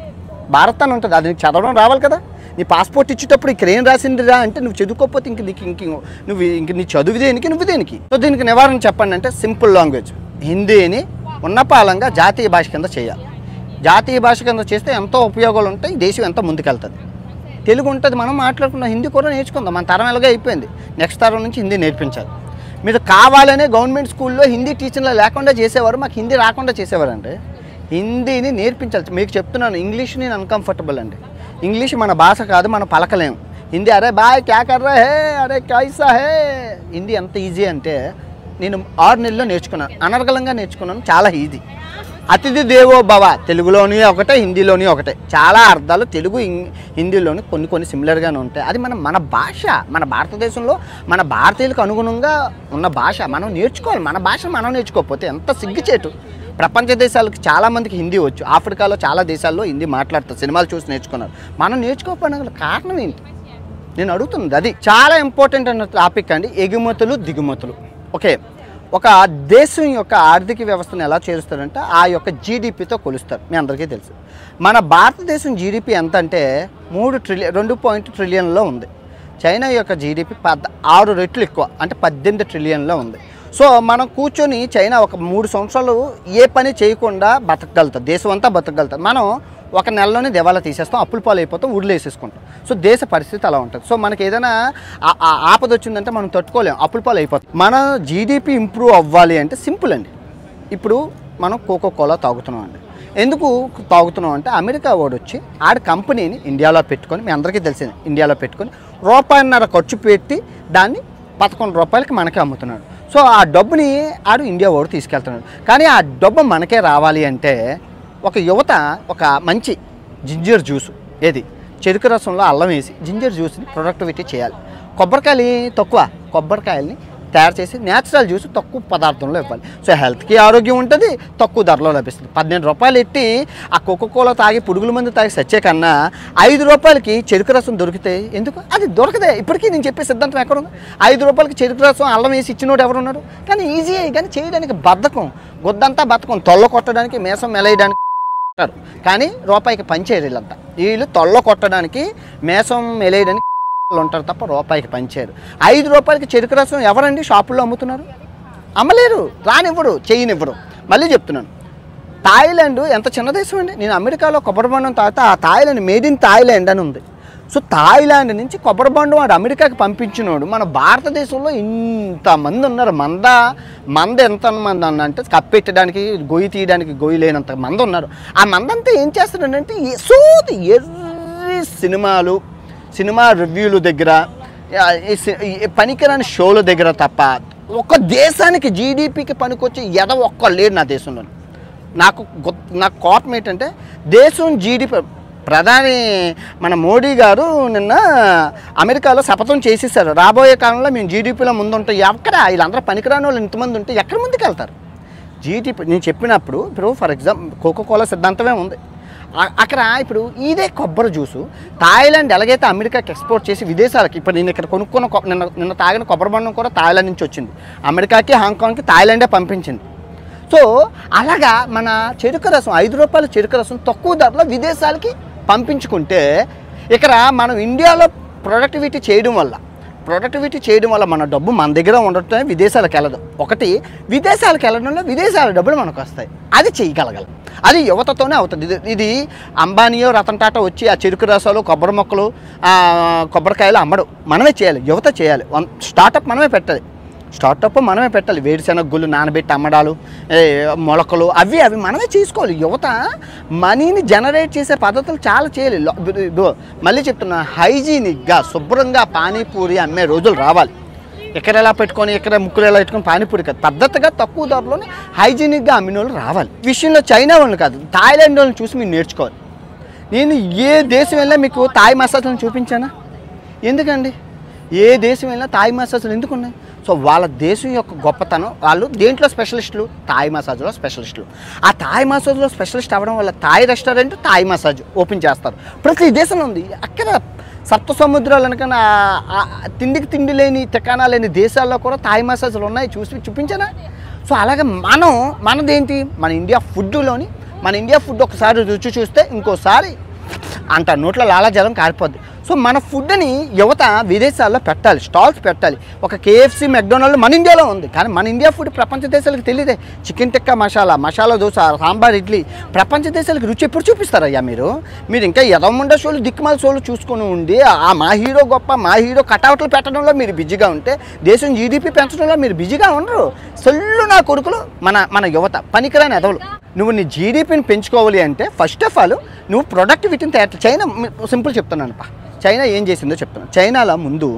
భారత్ అని ఉంటుంది అది నీకు చదవడం రావాలి కదా నీ పాస్పోర్ట్ ఇచ్చేటప్పుడు ఇక్కడ ఏం రాసిందిరా అంటే నువ్వు చదువుకోకపోతే ఇంక నీకు ఇంక నువ్వు ఇంక నీ చదువు దేనికి నువ్వు దేనికి సో దీనికి నివారణ చెప్పండి అంటే సింపుల్ లాంగ్వేజ్ హిందీని ఉన్నపాలంగా జాతీయ భాష కింద చేయాలి జాతీయ భాష కింద చేస్తే ఎంతో ఉపయోగాలు ఉంటాయి దేశం ఎంతో ముందుకెళ్తుంది తెలుగు ఉంటుంది మనం మాట్లాడుకున్నాం హిందీ కూడా నేర్చుకుందాం మన తరం ఎలాగే అయిపోయింది నెక్స్ట్ తరం నుంచి హిందీ నేర్పించాలి మీరు కావాలనే గవర్నమెంట్ స్కూల్లో హిందీ టీచర్లు లేకుండా చేసేవారు మాకు హిందీ రాకుండా చేసేవారు అండి హిందీని నేర్పించాలి మీకు చెప్తున్నాను ఇంగ్లీష్ నేను అన్కంఫర్టబుల్ అండి ఇంగ్లీష్ మన భాష కాదు మనం పలకలేము హిందీ అరే బాయ్ క్యా కర్ రా హే అరే కైసా హే హిందీ ఎంత ఈజీ అంటే నేను ఆరు నెలల్లో నేర్చుకున్నాను అనర్గళంగా నేర్చుకున్నాను చాలా ఈజీ అతిథి దేవో భవ తెలుగులోని ఒకటే హిందీలోని ఒకటే చాలా అర్థాలు తెలుగు ఇం- హిందీలోని కొన్ని కొన్ని సిమిలర్గానే ఉంటాయి అది మన మన భాష మన భారతదేశంలో మన భారతీయులకు అనుగుణంగా ఉన్న భాష మనం నేర్చుకోవాలి మన భాష మనం నేర్చుకోకపోతే ఎంత సిగ్గుచేటు ప్రపంచ దేశాలకు చాలా మందికి హిందీ వచ్చు ఆఫ్రికాలో చాలా దేశాల్లో హిందీ మాట్లాడతారు సినిమాలు చూసి నేర్చుకున్నారు మనం నేర్చుకోకపోవడం గల కారణం ఏంటి నేను అడుగుతున్నది అది చాలా ఇంపార్టెంట్ అన్న టాపిక్ అండి ఎగుమతులు దిగుమతులు ఓకే ఒక దేశం యొక్క ఆర్థిక వ్యవస్థను ఎలా చేరుస్తారంటే ఆ యొక్క జీడిపితో కొలుస్తారు మీ అందరికీ తెలుసు మన భారతదేశం జీడిపి ఎంత అంటే మూడు ట్రిలియన్ రెండు పాయింట్ ట్రిలియన్లో ఉంది చైనా యొక్క జీడిపి పద్ ఆరు రెట్లు ఎక్కువ అంటే పద్దెనిమిది ట్రిలియన్లో ఉంది సో మనం కూర్చొని చైనా ఒక మూడు సంవత్సరాలు ఏ పని చేయకుండా బతకగలుగుతుంది దేశం అంతా బతకగలుగుతుంది మనం ఒక నెలలోనే దివాలా తీసేస్తాం అప్పుల పాలు అయిపోతాం ఊళ్ళో వేసేసుకుంటాం సో దేశ పరిస్థితి అలా ఉంటుంది సో మనకి ఏదైనా ఆ- ఆ ఆపద వచ్చిందంటే మనం తట్టుకోలేం అప్పుల పాలు అయిపోతాం మన జీడిపి ఇంప్రూవ్ అవ్వాలి అంటే సింపుల్ అండి ఇప్పుడు మనం కోకో కోలా తాగుతున్నాం అండి ఎందుకు తాగుతున్నాం అంటే అమెరికా వాడు వచ్చి ఆడ కంపెనీని ఇండియాలో పెట్టుకొని మీ అందరికీ తెలిసింది ఇండియాలో పెట్టుకొని రూపాయిన్నర ఖర్చు పెట్టి దాన్ని పదకొండు రూపాయలకి మనకే అమ్ముతున్నాడు సో ఆ డబ్బుని ఆడు ఇండియా వాడు తీసుకెళ్తున్నాడు కానీ ఆ డబ్బు మనకే రావాలి అంటే ఒక యువత ఒక మంచి జింజర్ జ్యూస్ ఏది చెరుకు రసంలో అల్లం వేసి జింజర్ జ్యూస్ని ప్రొడక్టివిటీ చేయాలి కొబ్బరికాయలు తక్కువ కొబ్బరికాయల్ని తయారు చేసి న్యాచురల్ జ్యూస్ తక్కువ పదార్థంలో ఇవ్వాలి సో హెల్త్కి ఆరోగ్యం ఉంటుంది తక్కువ ధరలో లభిస్తుంది పన్నెండు రూపాయలు ఎట్టి ఆ కోకోకోలా తాగి పురుగుల మందు తాగి సచ్చే కన్నా ఐదు రూపాయలకి చెరుకు రసం దొరికితే ఎందుకు అది దొరకదే ఇప్పటికీ నేను చెప్పే సిద్ధాంతం ఎక్కడ ఉంది ఐదు రూపాయలకి చెరుకు రసం అల్లం వేసి ఇచ్చినోడు ఎవరున్నాడు కానీ ఈజీ కానీ చేయడానికి బద్ధకం గొద్దంతా బద్ధకం తొల్ల కొట్టడానికి మేసం మెలేయడానికి కొట్టారు కానీ రూపాయికి పనిచేయరు వీళ్ళంతా వీళ్ళు తొల్ల కొట్టడానికి మేసం మెలేయడానికి ఉంటారు తప్ప రూపాయికి పనిచేయరు ఐదు రూపాయలకి చెరుకు రసం ఎవరండి షాపుల్లో అమ్ముతున్నారు అమ్మలేరు రానివ్వరు చేయనివ్వరు మళ్ళీ చెప్తున్నాను థాయిలాండ్ ఎంత చిన్న దేశం అండి నేను అమెరికాలో కొబ్బరి బొండం తాగితే ఆ థాయిలాండ్ మేడ్ ఇన్ థాయిలాండ్ అని ఉంది సో థాయిలాండ్ నుంచి కొబ్బరి బొండం వాడు అమెరికాకి పంపించినోడు మన భారతదేశంలో ఇంతమంది ఉన్నారు మంద మంద ఎంత మంది అన్న అంటే కప్పెట్టడానికి గొయ్యి తీయడానికి గొయ్యి లేనంత మంది ఉన్నారు ఆ మందంతా ఏం చేస్తారంటే ఈ సోది ఎర్రి సినిమాలు సినిమా రివ్యూల దగ్గర ఆ, ఈ సి- ఈ పనికిరాని షోల దగ్గర తప్ప ఒక దేశానికి జీడిపికి పనికొచ్చి ఎద ఒక్క లేడు నా దేశంలో నాకు గొ- నాకు కోపం ఏంటంటే దేశం జీడిపి ప్రధాని మన మోడీ గారు నిన్న అమెరికాలో శపథం చేసేసారు రాబోయే కాలంలో మేము జీడిపిలో ముందుంటాం ఎక్కడ వీళ్ళందరూ పనికిరాని వాళ్ళు ఇంతమంది ఉంటే ఎక్కడి ముందుకు వెళ్తారు జీడిపి నేను చెప్పినప్పుడు ఇప్పుడు ఫర్ ఎగ్జాంపుల్ కోకో కోలా సిద్ధాంతమే ఉంది ఆ- అక్కడ ఇప్పుడు ఇదే కొబ్బరి జ్యూసు థాయిలాండ్ ఎలాగైతే అమెరికాకి ఎక్స్పోర్ట్ చేసి విదేశాలకి ఇప్పుడు నేను ఇక్కడ కొనుక్కున్న కొ- నిన్న నిన్న తాగిన కొబ్బరి బండం కూడా థాయిలాండ్ నుంచి వచ్చింది అమెరికాకి హాంకాంగ్కి థాయిలాండే పంపించింది సో అలాగా మన చెరుకు రసం ఐదు రూపాయల చెరుకు రసం తక్కువ ధరలో విదేశాలకి పంపించుకుంటే ఇక్కడ మనం ఇండియాలో ప్రొడక్టివిటీ చేయడం వల్ల ప్రొడక్టివిటీ చేయడం వల్ల మన డబ్బు మన దగ్గర ఉండటమే విదేశాలకు వెళ్ళదు ఒకటి విదేశాలకు వెళ్ళడంలో విదేశాల డబ్బులు మనకు వస్తాయి అది చేయగలగాలి అది యువతతోనే అవుతుంది ఇది ఇది అంబానీయో రతన్ టాటా వచ్చి ఆ చెరుకు రసాలు కొబ్బరి మొక్కలు ఆ, కొబ్బరికాయలు అమ్మడు మనమే చేయాలి యువత చేయాలి వన్- స్టార్టప్ మనమే పెట్టాలి స్టార్టప్ మనమే పెట్టాలి వేరుశెనగ గుళ్ళు నానబెట్టి అమ్మడాలు ఏ, మొలకలు అవి అవి మనమే చేసుకోవాలి యువత మనీని జనరేట్ చేసే పద్ధతులు చాలా చేయాలి లో- ఇదిగో, మళ్ళీ చెప్తున్నా హైజీనిక్గా శుభ్రంగా పానీపూరి అమ్మే రోజులు రావాలి ఎక్కడ ఎలా పెట్టుకొని ఎక్కడ ముక్కులు ఎలా పెట్టుకొని పానీపూరి కాదు పద్ధతిగా తక్కువ ధరలోనే హైజీనిక్గా అమ్మిన వాళ్ళు రావాలి ఈ విషయంలో చైనా వాళ్ళు కాదు థాయిలాండ్ వాళ్ళని చూసి మీరు నేర్చుకోవాలి నేను ఏ దేశం వెళ్ళినా మీకు థాయ్ మసాజ్లను చూపించానా ఎందుకండి ఏ దేశం వెళ్ళినా థాయ్ మసాజ్లు ఎందుకు ఉన్నాయి సో వాళ్ళ దేశం యొక్క గొప్పతనం వాళ్ళు దేంట్లో స్పెషలిస్టులు థాయ్ మసాజ్లో స్పెషలిస్టులు ఆ థాయ్ మసాజ్లో స్పెషలిస్ట్ అవ్వడం వల్ల Thai restaurant Thai massage open చేస్తారు ప్రతి దేశంలో ఉంది అక్కడ సప్త సముద్రాలు అనకన్నా ఆ- ఆ తిండికి తిండి లేని తికానా లేని దేశాల్లో కూడా థాయ్ మసాజ్లు ఉన్నాయి చూసి చూపించానా సో అలాగే మనం మనదేంటి మన ఇండియా ఫుడ్లోని మన ఇండియా ఫుడ్ ఒకసారి రుచి చూస్తే ఇంకోసారి అంత నోట్ల లాలాజలం కారిపోద్ది సో మన ఫుడ్ని యువత విదేశాల్లో పెట్టాలి స్టాల్స్ పెట్టాలి ఒక కేఎఫ్సి మెక్డొనాల్డ్ మన ఇండియాలో ఉంది కానీ మన ఇండియా ఫుడ్ ప్రపంచ దేశాలకు తెలియదే చికెన్ టిక్కా మసాలా మసాలా దోశ సాంబార్ ఇడ్లీ ప్రపంచ దేశాలకు రుచి ఎప్పుడు చూపిస్తారయ్యా మీరు మీరు ఇంకా ఎదముండ షోలు దిక్కుమాల షోలు చూసుకొని ఉండి ఆ మా హీరో గొప్ప మా హీరో కటౌట్లు పెట్టడంలో మీరు బిజీగా ఉంటే దేశం జీడిపి పెంచడంలో మీరు బిజీగా ఉండరు సొల్లు నా కొడుకులు మన మన యువత పనికిరాని ఎదవలు నువ్వు నీ జీడిపిని పెంచుకోవాలి అంటే ఫస్ట్ ఆఫ్ ఆల్ నువ్వు ప్రొడక్టివిటీని తయారు చైనా సింపుల్ చెప్తున్నాను పా చైనా ఏం చేసిందో చెప్తున్నాను చైనాలో ముందు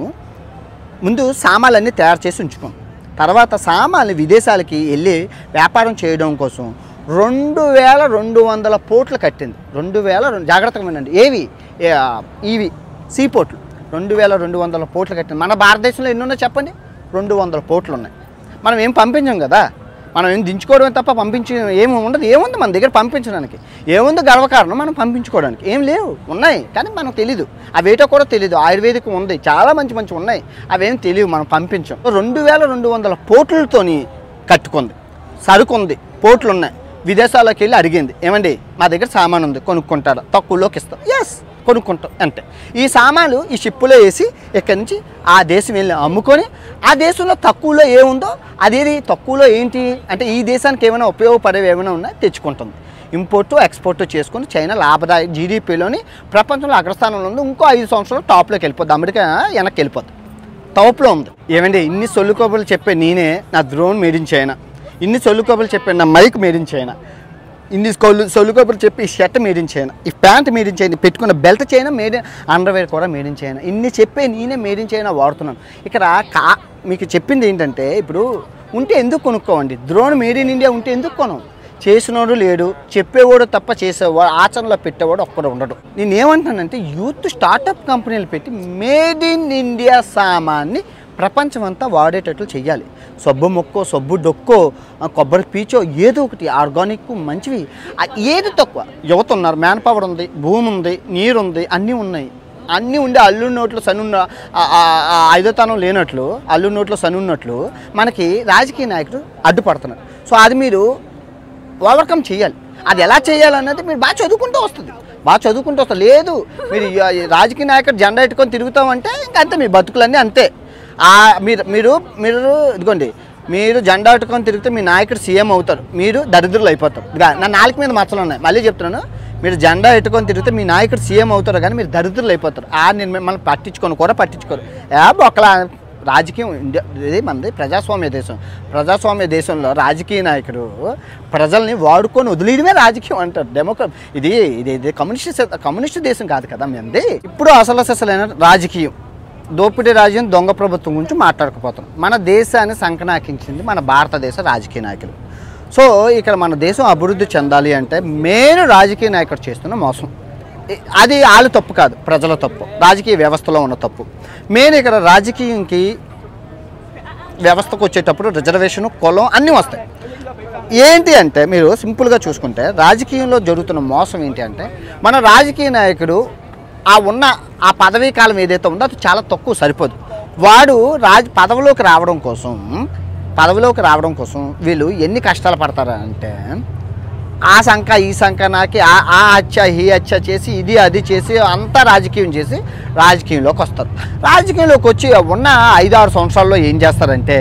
ముందు సామాన్లన్నీ తయారు చేసి ఉంచుకోం తర్వాత సామాన్లు విదేశాలకి వెళ్ళి వ్యాపారం చేయడం కోసం రెండు వేల రెండు వందల పోట్లు కట్టింది రెండు వేల రెండు జాగ్రత్తగా వినండి ఏవి ఏ, ఇవి సీ పోట్లు రెండు వేల రెండు వందల పోట్లు కట్టింది మన భారతదేశంలో ఎన్ని ఉన్నాయి చెప్పండి రెండు వందల పోట్లు ఉన్నాయి మనం ఏం పంపించాం కదా మనం ఏం దించుకోవడమే తప్ప పంపించి ఏమి ఉండదు ఏముంది మన దగ్గర పంపించడానికి ఏముంది గర్వకారణం మనం పంపించుకోవడానికి ఏం లేవు ఉన్నాయి కానీ మనకు తెలీదు అవేటో కూడా తెలీదు ఆయుర్వేదిక్ ఉంది చాలా మంచి మంచి ఉన్నాయి అవేం తెలియవు మనం పంపించాం రెండు వేల రెండు వందల పోట్లతోని కట్టుకుంది సరుకు ఉంది పోట్లు ఉన్నాయి విదేశాల్లోకి వెళ్ళి అడిగింది ఏమండి మా దగ్గర సామాన్ ఉంది కొనుక్కుంటారా తక్కువలోకి ఇస్తాం ఎస్ కొనుక్కుంటాం అంతే ఈ సామాన్లు ఈ షిప్పులో వేసి ఇక్కడి నుంచి ఆ దేశం వెళ్ళి అమ్ముకొని ఆ దేశంలో తక్కువలో ఏముందో అదేది తక్కువలో ఏంటి అంటే ఈ దేశానికి ఏమైనా ఉపయోగపడేవి ఏమైనా ఉన్నా తెచ్చుకుంటుంది ఇంపోర్టు ఎక్స్పోర్ట్ చేసుకుని చైనా లాభదాయ జీడిపిలోని ప్రపంచంలో అగ్రస్థానంలో ఉంది ఇంకో ఐదు సంవత్సరాలు టాప్లోకి వెళ్ళిపోద్ది అమెరికా వెనక్కి వెళ్ళిపోద్ది టాప్లో ఉంది ఏమండి ఇన్ని సొల్లు కబుర్లు చెప్పే నేనే నా డ్రోన్ మేడిన్ చైనా ఇన్ని సొల్లు కబుర్లు చెప్పే నా మైక్ మేడిన్ చైనా ఇన్ని సొల్లు సొల్లు కబుర్లు చెప్పి ఈ షర్ట్ మేడిన్ చైనా ఈ ప్యాంట్ మేడిన్ చైనా పెట్టుకున్న బెల్ట్ చైనా మేడిన్ అండర్వేర్ కూడా మేడిన్ చైనా ఇన్ని చెప్పే నేనే మేడిన్ చైనా వాడుతున్నాను ఇక్కడ కా మీకు చెప్పింది ఏంటంటే ఇప్పుడు ఉంటే ఎందుకు కొనుక్కోవండి డ్రోన్ మేడ్ ఇన్ ఇండియా ఉంటే ఎందుకు కొనం చేసినోడు లేడు చెప్పేవాడు తప్ప చేసేవాడు ఆచరణలో పెట్టేవాడు ఒక్కడు ఉండడు నేను ఏమంటానంటే యూత్ స్టార్టప్ కంపెనీలు పెట్టి మేడ్ ఇన్ ఇండియా సామాన్ని ప్రపంచం అంతా వాడేటట్లు చెయ్యాలి సబ్బు మొక్కో సబ్బు డొక్కో ఆ కొబ్బరి పీచో ఏదో ఒకటి ఆర్గానిక్ మంచివి ఆ ఏది తక్కువ యువత ఉన్నారు మ్యాన్ పవర్ ఉంది భూమి ఉంది నీరు ఉంది అన్నీ ఉన్నాయి అన్నీ ఉండి అల్లు నోట్లో సనున్న ఆ- ఆ- ఆ ఐదోతనం లేనట్లు అల్లు నోట్లో సనున్నట్లు మనకి రాజకీయ నాయకుడు అడ్డుపడుతున్నారు సో అది మీరు ఓవర్కమ్ చేయాలి అది ఎలా చేయాలన్నది మీరు బాగా చదువుకుంటూ వస్తుంది బాగా చదువుకుంటూ వస్తుంది లేదు మీరు ఈ- ఈ రాజకీయ నాయకుడు జెండా ఎట్టుకొని తిరుగుతామంటే ఇంకా అంతే మీ బతుకులన్నీ అంతే ఆ మీరు మీరు మీరు ఇదిగోండి మీరు జెండా ఎట్టుకొని తిరిగితే మీ నాయకుడు సీఎం అవుతారు మీరు దరిద్రులు అయిపోతారు ఇదిగా నా నాలుగు మీద మచ్చలు ఉన్నాయి మళ్ళీ చెప్తున్నాను మీరు జెండా ఎట్టుకొని తిరిగితే మీ నాయకుడు సీఎం అవుతారు కానీ మీరు దరిద్రులు అయిపోతారు ఆ నేను మిమ్మల్ని పట్టించుకొని కూడా పట్టించుకోరు ఏ బొక్కలా రాజకీయం ఇండియా ఇది మనది ప్రజాస్వామ్య దేశం ప్రజాస్వామ్య దేశంలో రాజకీయ నాయకుడు ప్రజల్ని వాడుకొని వదిలేయడమే రాజకీయం అంటారు డెమోక్రా ఇది ఇది ఇది కమ్యూనిస్ట్ కమ్యూనిస్ట్ దేశం కాదు కదా మంది ఇప్పుడు అసలు అసలైన రాజకీయం దోపిడీ రాజ్యం దొంగ ప్రభుత్వం గురించి మాట్లాడకపోతున్నాం మన దేశాన్ని సంకనాకించింది మన భారతదేశ రాజకీయ నాయకులు సో ఇక్కడ మన దేశం అభివృద్ధి చెందాలి అంటే మెయిన్ రాజకీయ నాయకుడు చేస్తున్న మోసం ఇ- అది వాళ్ళ తప్పు కాదు ప్రజల తప్పు రాజకీయ వ్యవస్థలో ఉన్న తప్పు మెయిన్ ఇక్కడ రాజకీయంకి వ్యవస్థకు వచ్చేటప్పుడు రిజర్వేషన్ కులం అన్నీ వస్తాయి ఏంటి అంటే మీరు సింపుల్గా చూసుకుంటే రాజకీయంలో జరుగుతున్న మోసం ఏంటి అంటే మన రాజకీయ నాయకుడు ఆ ఉన్న ఆ పదవీ కాలం ఏదైతే ఉందో అది చాలా తక్కువ సరిపోదు వాడు రాజ పదవిలోకి రావడం కోసం పదవిలోకి రావడం కోసం వీళ్ళు ఎన్ని కష్టాలు పడతారు అంటే ఆ సంఖ ఈ సంఖ నాకి ఆ ఆ హత్య ఈ హత్య చేసి ఇది అది చేసి అంతా రాజకీయం చేసి రాజకీయంలోకి వస్తారు రాజకీయంలోకి వచ్చి ఉన్న ఐదు ఆరు సంవత్సరాల్లో ఏం చేస్తారంటే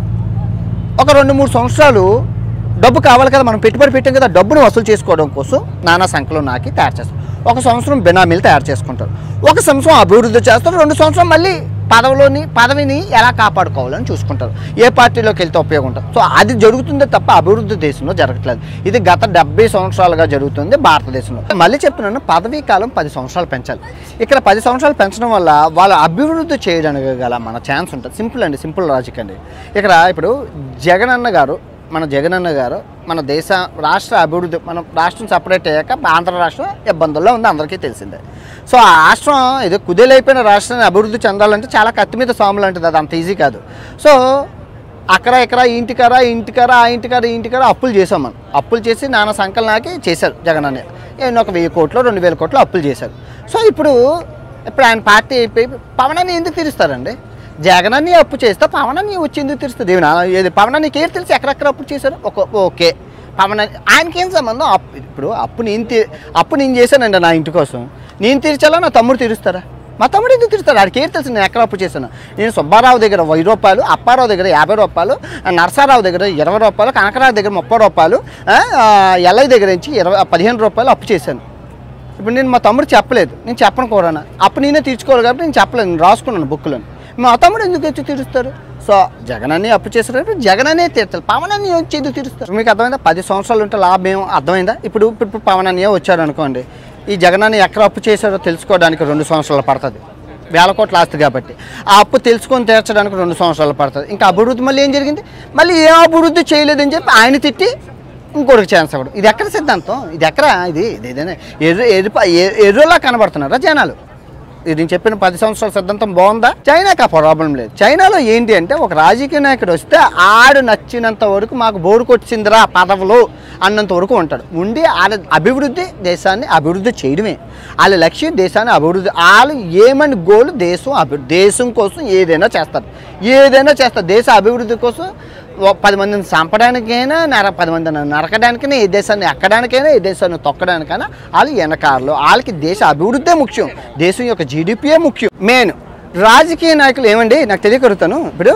ఒక రెండు మూడు సంవత్సరాలు డబ్బు కావాలి కదా మనం పెట్టుబడి పెట్టాం కదా డబ్బును వసూలు చేసుకోవడం కోసం నానా సంఖ్యలో నాకి తయారు చేస్తారు ఒక సంవత్సరం బినామీలు తయారు చేసుకుంటారు ఒక సంవత్సరం అభివృద్ధి చేస్తారు రెండు సంవత్సరం మళ్ళీ పదవిలోని పదవిని ఎలా కాపాడుకోవాలని చూసుకుంటారు ఏ పార్టీలోకి వెళ్తే ఉపయోగం ఉంటుంది సో అది జరుగుతుందే తప్ప అభివృద్ధి దేశంలో జరగట్లేదు ఇది గత డెబ్బై సంవత్సరాలుగా జరుగుతుంది భారతదేశంలో మళ్ళీ చెప్తున్నాను పదవీ కాలం పది సంవత్సరాలు పెంచాలి ఇక్కడ పది సంవత్సరాలు పెంచడం వల్ల వాళ్ళు అభివృద్ధి చేయడానికి గల మన ఛాన్స్ ఉంటుంది సింపుల్ అండి సింపుల్ లాజిక్ అండి ఇక్కడ ఇప్పుడు జగనన్న గారు మన జగనన్న గారు మన దేశ రాష్ట్ర అభివృద్ధి మనం రాష్ట్రం సపరేట్ అయ్యాక ఆంధ్ర రాష్ట్రం ఇబ్బందుల్లో ఉంది అందరికీ తెలిసిందే సో ఆ రాష్ట్రం ఇది కుదేలైపోయిన రాష్ట్రాన్ని అభివృద్ధి చెందాలంటే చాలా కత్తి మీద సాము లాంటిది అది అంత ఈజీ కాదు సో అక్కడ ఇక్కడ ఈ ఇంటికారా ఈ ఇంటికారా ఆ ఇంటికారా ఈ ఇంటికారా అప్పులు చేసాం మనం అప్పులు చేసి నాన్న సంకల్ నాకి చేశారు జగన్ అన్నయ్య ఏమన్నా ఒక వెయ్యి కోట్లు రెండు వేల కోట్లు అప్పులు చేశారు సో ఇప్పుడు ఇప్పుడు ఆయన పార్టీ అయిపోయి పవనాన్ని ఎందుకు తీరుస్తారండి జగనాన్ని అప్పు చేస్తే పవనాన్ని వచ్చి ఎందుకు తీరుస్తుంది ఏమి నా- ఏది పవనానికి ఏం తెలిసి ఎక్కడెక్కడ అప్పు చేశారు ఒక ఓకే పవన్ ఆయనకి ఏం సంబంధం అప్పు ఇప్పుడు అప్పు నేను తీ అప్పు నేను చేశానండి నా ఇంటి కోసం నేను తీర్చాలా నా తమ్ముడు తీరుస్తారా మా తమ్ముడు ఎందుకు తీరుస్తాడు ఆడికి ఏం తెలుసు నేను ఎక్కడ అప్పు చేశాను నేను సుబ్బారావు దగ్గర వెయ్యి రూపాయలు అప్పారావు దగ్గర యాభై రూపాయలు నరసారావు దగ్గర ఇరవై రూపాయలు కనకరావు దగ్గర ముప్పై రూపాయలు ఆ, ఆ, ఎల్ఐ దగ్గర నుంచి ఇరవై పదిహేను రూపాయలు అప్పు చేశాను ఇప్పుడు నేను మా తమ్ముడు చెప్పలేదు నేను చెప్పను కూడా అప్పు నేనే తీర్చుకోవాలి కాబట్టి నేను చెప్పలేదు నేను రాసుకున్నాను బుక్లో మా తమ్ముడు ఎందుకు వచ్చి తీరుస్తారు సో జగన్ అని అప్పు చేశారు జగన్ అనే తీర్చాలి పవన్ అని వచ్చి ఎందుకు తీరుస్తారు మీకు అర్థమైందా పది సంవత్సరాలు ఉంటే లాభం ఏం అర్థమైందా ఇప్పుడు ఇప్పుడు ఇప్పుడు పవన్ అన్నయ్య వచ్చారు అనుకోండి ఈ జగన్ అని ఎక్కడ అప్పు చేశారో తెలుసుకోవడానికి రెండు సంవత్సరాలు పడుతుంది వేల కోట్ల ఆస్తి కాబట్టి ఆ అప్పు తెలుసుకొని తీర్చడానికి రెండు సంవత్సరాలు పడుతుంది ఇంకా అభివృద్ధి మళ్ళీ ఏం జరిగింది మళ్ళీ ఏ అభివృద్ధి చేయలేదని చెప్పి ఆయన తిట్టి ఇంకోటికి ఛాన్స్ అవ్వడం ఇది ఎక్కడ సిద్ధాంతం ఇది ఎక్కడ ఇది ఇది ఏదైనా ఎర్ర ఎరుప ఎ- ఎర్రలా కనబడుతున్నారా జనాలు ఇది నేను చెప్పిన పది సంవత్సరాల సిద్ధాంతం బాగుందా చైనాకి ఆ ప్రాబ్లం లేదు చైనాలో ఏంటి అంటే ఒక రాజకీయ నాయకుడు వస్తే ఆడు నచ్చినంత వరకు మాకు బోరు కొట్టిందిరా పదవులు అన్నంత వరకు ఉంటాడు ఉండి వాళ్ళ అభివృద్ధి దేశాన్ని అభివృద్ధి చేయడమే వాళ్ళ లక్ష్యం దేశాన్ని అభివృద్ధి వాళ్ళు ఏమని గోల్ దేశం అభివృద్ధి దేశం కోసం ఏదైనా చేస్తారు ఏదైనా చేస్తారు దేశ అభివృద్ధి కోసం ఓ పది మందిని చంపడానికైనా నర పది మందిని నరకడానికైనా ఏ దేశాన్ని ఎక్కడానికైనా ఏ దేశాన్ని తొక్కడానికైనా వాళ్ళు వెనకారులు వాళ్ళకి దేశ అభివృద్ధే ముఖ్యం దేశం యొక్క జీడిపియే ముఖ్యం మెయిన్ రాజకీయ నాయకులు ఏమండి నాకు తెలియకరుతాను ఇప్పుడు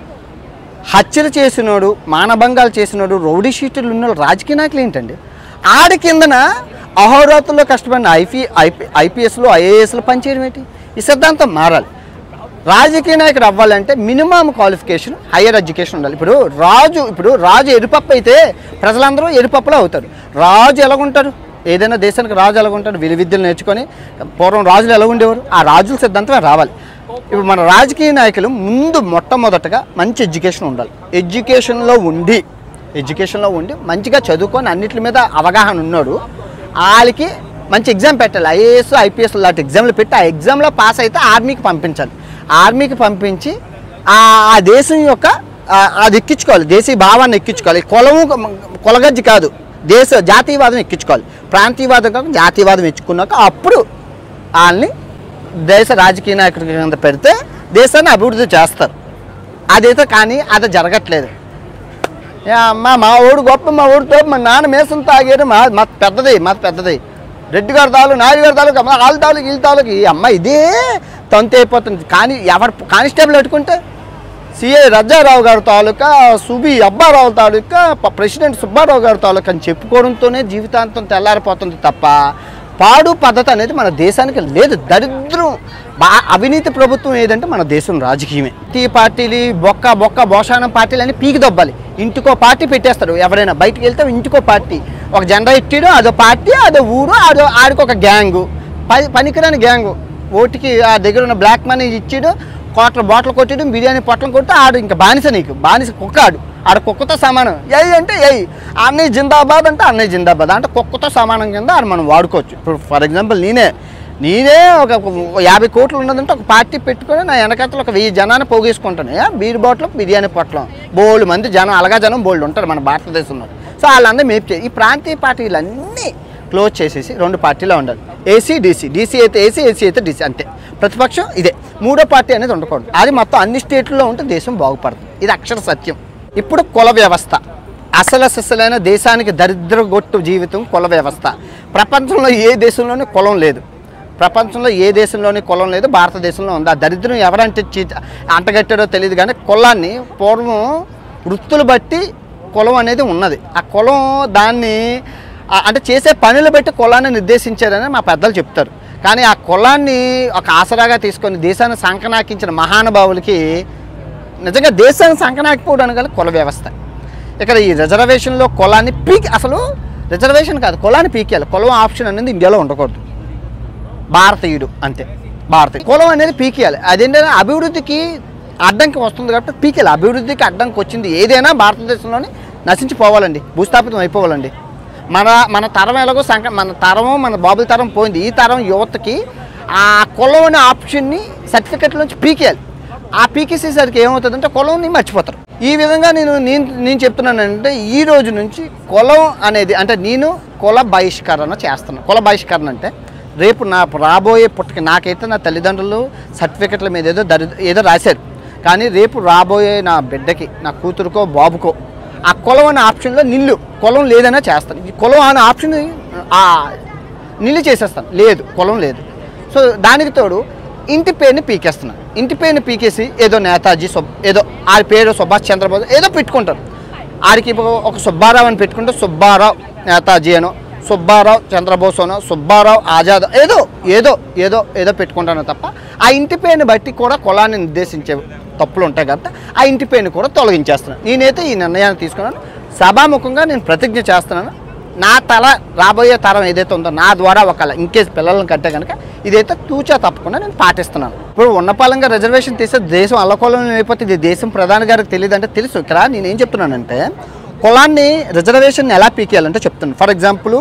హత్యలు చేసినోడు మానభంగాలు చేసినోడు రౌడీ షీట్లు ఉన్న రాజకీయ నాయకులు ఏంటండి ఆడి కిందన అహోరాత్రుల్లో కష్టపడిన ఐపీ ఐపీ ఐపీఎస్లు ఐఏఎస్లు పనిచేయడం ఏంటి ఈ సిద్ధాంతం మారాలి రాజకీయ నాయకుడు అవ్వాలంటే మినిమం క్వాలిఫికేషన్ హయ్యర్ ఎడ్యుకేషన్ ఉండాలి ఇప్పుడు రాజు ఇప్పుడు రాజు ఎరుపప్పు అయితే ప్రజలందరూ ఎరుపప్పులో అవుతారు రాజు ఎలాగుంటారు ఏదైనా దేశానికి రాజు ఎలాగుంటాడు విలు విద్యలు నేర్చుకొని పూర్వం రాజులు ఎలా ఉండేవారు ఆ రాజుల సిద్ధాంతమే రావాలి ఇప్పుడు మన రాజకీయ నాయకులు ముందు మొట్టమొదటగా మంచి ఎడ్యుకేషన్ ఉండాలి ఎడ్యుకేషన్లో ఉండి ఎడ్యుకేషన్లో ఉండి మంచిగా చదువుకొని అన్నిటి మీద అవగాహన ఉన్నాడు వాళ్ళకి మంచి ఎగ్జామ్ పెట్టాలి ఐఏఎస్ ఐపీఎస్ లాంటి ఎగ్జామ్లు పెట్టి ఆ ఎగ్జామ్లో పాస్ అయితే ఆర్మీకి పంపించాలి ఆర్మీకి పంపించి ఆ ఆ దేశం యొక్క ఆ, అది ఎక్కించుకోవాలి దేశీయ భావాన్ని ఎక్కించుకోవాలి కులము కులగజ్జి కాదు దేశ జాతీయవాదం ఎక్కించుకోవాలి ప్రాంతీయవాదం కాక జాతీయవాదం ఎచ్చుకున్నాక అప్పుడు వాళ్ళని దేశ రాజకీయ నాయకుడి కింద పెడితే దేశాన్ని అభివృద్ధి చేస్తారు అదైతే కానీ అది జరగట్లేదు ఏ అమ్మా మా ఊడు గొప్ప మా ఊడితో మా నాన్న మేసం తాగారు మా మా పెద్దది మా పెద్దది రెడ్డి గారి తాలూకు నాయుడు గారి తాలూకు మా వాళ్ళ తాలూకు వీళ్ళ తాలూకు ఈ అమ్మ ఇదే తంతు అయిపోతుంది కానీ ఎవరు కానిస్టేబుల్ పెట్టుకుంటే సిఐ రజారావు గారి తాలూకా సుబి అబ్బారావు తాలూకా ప- ప్రెసిడెంట్ సుబ్బారావు గారి తాలూకా అని చెప్పుకోవడంతోనే జీవితాంతం తెల్లారిపోతుంది తప్ప పాడు పద్ధతి అనేది మన దేశానికి లేదు దరిద్రం బా అవినీతి ప్రభుత్వం ఏదంటే మన దేశం రాజకీయమే టీ పార్టీలు బొక్క బొక్క బోషానం పార్టీలు అని పీకి దొబ్బాలి ఇంటికో పార్టీ పెట్టేస్తారు ఎవరైనా బయటికి వెళ్తే ఇంటికో పార్టీ ఒక జెండా ఎట్టిడు అదో పార్టీ అదో ఊరు అదో ఆడికి ఒక గ్యాంగు పని పనికిరాని గ్యాంగు ఓటికి ఆ దగ్గర ఉన్న బ్లాక్ మనీ ఇచ్చిడు కోట్ల బాటిల్ కొట్టడం బిర్యానీ పొట్లం కొట్టి ఆడు ఇంకా బానిస నీకు బానిస కుక్క ఆడు ఆడ కుక్కతో సమానం ఎయ్ అంటే ఎయ్ అన్నయ్య జిందాబాద్ అంటే అన్నయ్య జిందాబాద్ అంటే కుక్కతో సమానం కింద ఆడు మనం వాడుకోవచ్చు ఇప్పుడు ఫర్ ఎగ్జాంపుల్ నేనే నేనే ఒక ఒక యాభై కోట్లు ఉన్నదంటే ఒక పార్టీ పెట్టుకొని నా వెనకతలు ఒక వెయ్యి జనాన్ని పోగేసుకుంటాను ఏ బీర్ బాటిల్ బిర్యానీ పొట్లం బోల్డ్ మంది జనం అలగా జనం బోల్డ్ ఉంటారు మన భారతదేశంలో సో వాళ్ళందరూ మేపు చే ఈ ప్రాంతీయ పార్టీలన్నీ క్లోజ్ చేసేసి రెండు పార్టీలో ఉండాలి ఏసీ డీసీ డీసీ అయితే ఏసీ ఏసీ అయితే డీసీ అంతే ప్రతిపక్షం ఇదే మూడో పార్టీ అనేది ఉండకూడదు అది మొత్తం అన్ని స్టేట్లలో ఉంటే దేశం బాగుపడుతుంది ఇది అక్షర సత్యం ఇప్పుడు కుల వ్యవస్థ అసలు అసలైన దేశానికి దరిద్రగొట్టు జీవితం కుల వ్యవస్థ ప్రపంచంలో ఏ దేశంలోనూ కులం లేదు ప్రపంచంలో ఏ దేశంలోని కులం లేదు భారతదేశంలో ఉంది ఆ దరిద్రం ఎవరంటే చీ- అంటగట్టారో తెలియదు కానీ కులాన్ని పూర్వం వృత్తులు బట్టి కులం అనేది ఉన్నది ఆ కులం దాన్ని ఆ- అంటే చేసే పనులు బట్టి కులాన్ని నిర్దేశించారని మా పెద్దలు చెప్తారు కానీ ఆ కులాన్ని ఒక ఆసరాగా తీసుకొని దేశాన్ని సంకనాకించిన మహానుభావులకి నిజంగా దేశాన్ని సంకనాకపోవడానికి గల కుల వ్యవస్థ ఇక్కడ ఈ రిజర్వేషన్లో కులాన్ని పీక్ అసలు రిజర్వేషన్ కాదు కులాన్ని పీకేయాలి కులం ఆప్షన్ అనేది ఇండియాలో ఉండకూడదు భారతీయుడు అంతే భారతీయ కులం అనేది పీకేయాలి అదేంటంటే అభివృద్ధికి అడ్డంకి వస్తుంది కాబట్టి పీకేయాలి అభివృద్ధికి అడ్డంకి వచ్చింది ఏదైనా భారతదేశంలోని నశించిపోవాలండి భూస్థాపితం అయిపోవాలండి మన మన తరం ఎలాగో సంక మన తరము మన బాబుల తరం పోయింది ఈ తరం యువతకి ఆ కులం అనే ఆప్షన్ని సర్టిఫికెట్ నుంచి పీకేయాలి ఆ పీకేసేసరికి ఏమవుతుందంటే కులంని మర్చిపోతారు ఈ విధంగా నేను నేను నేను చెప్తున్నానంటే ఈ రోజు నుంచి కులం అనేది అంటే నేను కుల బహిష్కరణ చేస్తున్నాను కుల బహిష్కరణ అంటే రేపు నా రాబోయే పుట్టకి నాకైతే నా తల్లిదండ్రులు సర్టిఫికెట్ల మీద ఏదో దరి ఏదో రాశారు కానీ రేపు రాబోయే నా బిడ్డకి నా కూతురుకో బాబుకో ఆ కులం అనే ఆప్షన్లో నిల్లు కులం లేదనే చేస్తాను ఈ కులం అనే ఆప్షన్ ఆ నిల్లు చేసేస్తాను లేదు కులం లేదు సో దానికి తోడు ఇంటి పేరుని పీకేస్తున్నాను ఇంటి పేరుని పీకేసి ఏదో నేతాజీ సుబ్ ఏదో ఆ పేరు సుభాష్ చంద్రబోస్ ఏదో పెట్టుకుంటారు ఆడికి ఇప్పుడు ఒక సుబ్బారావు అని పెట్టుకుంటే సుబ్బారావు నేతాజీ అనో సుబ్బారావు చంద్రబోస్ అనో సుబ్బారావు ఆజాద్ ఏదో ఏదో ఏదో ఏదో పెట్టుకుంటాను తప్ప ఆ ఇంటి పేరుని బట్టి కూడా కులాన్ని నిర్దేశించే తప్పులు ఉంటాయి కాబట్టి ఆ ఇంటి పేరుని కూడా తొలగించేస్తున్నాను నేనైతే ఈ నిర్ణయాన్ని తీసుకున్నాను సభాముఖంగా నేను ప్రతిజ్ఞ చేస్తున్నాను నా తల రాబోయే తరం ఏదైతే ఉందో నా ద్వారా ఒకవేళ ఇన్కేస్ పిల్లలను కట్టే కనుక ఇదైతే తూచా తప్పకుండా నేను పాటిస్తున్నాను ఇప్పుడు ఉన్నపాలంగా రిజర్వేషన్ తీస్తే దేశం అల్లకోలం అయిపోతే ఇది దేశం ప్రధాని గారికి తెలియదు అంటే తెలుసు ఇక్కడ నేను ఏం చెప్తున్నానంటే కులాన్ని రిజర్వేషన్ ఎలా పీకేయాలంటే చెప్తున్నాను ఫర్ ఎగ్జాంపుల్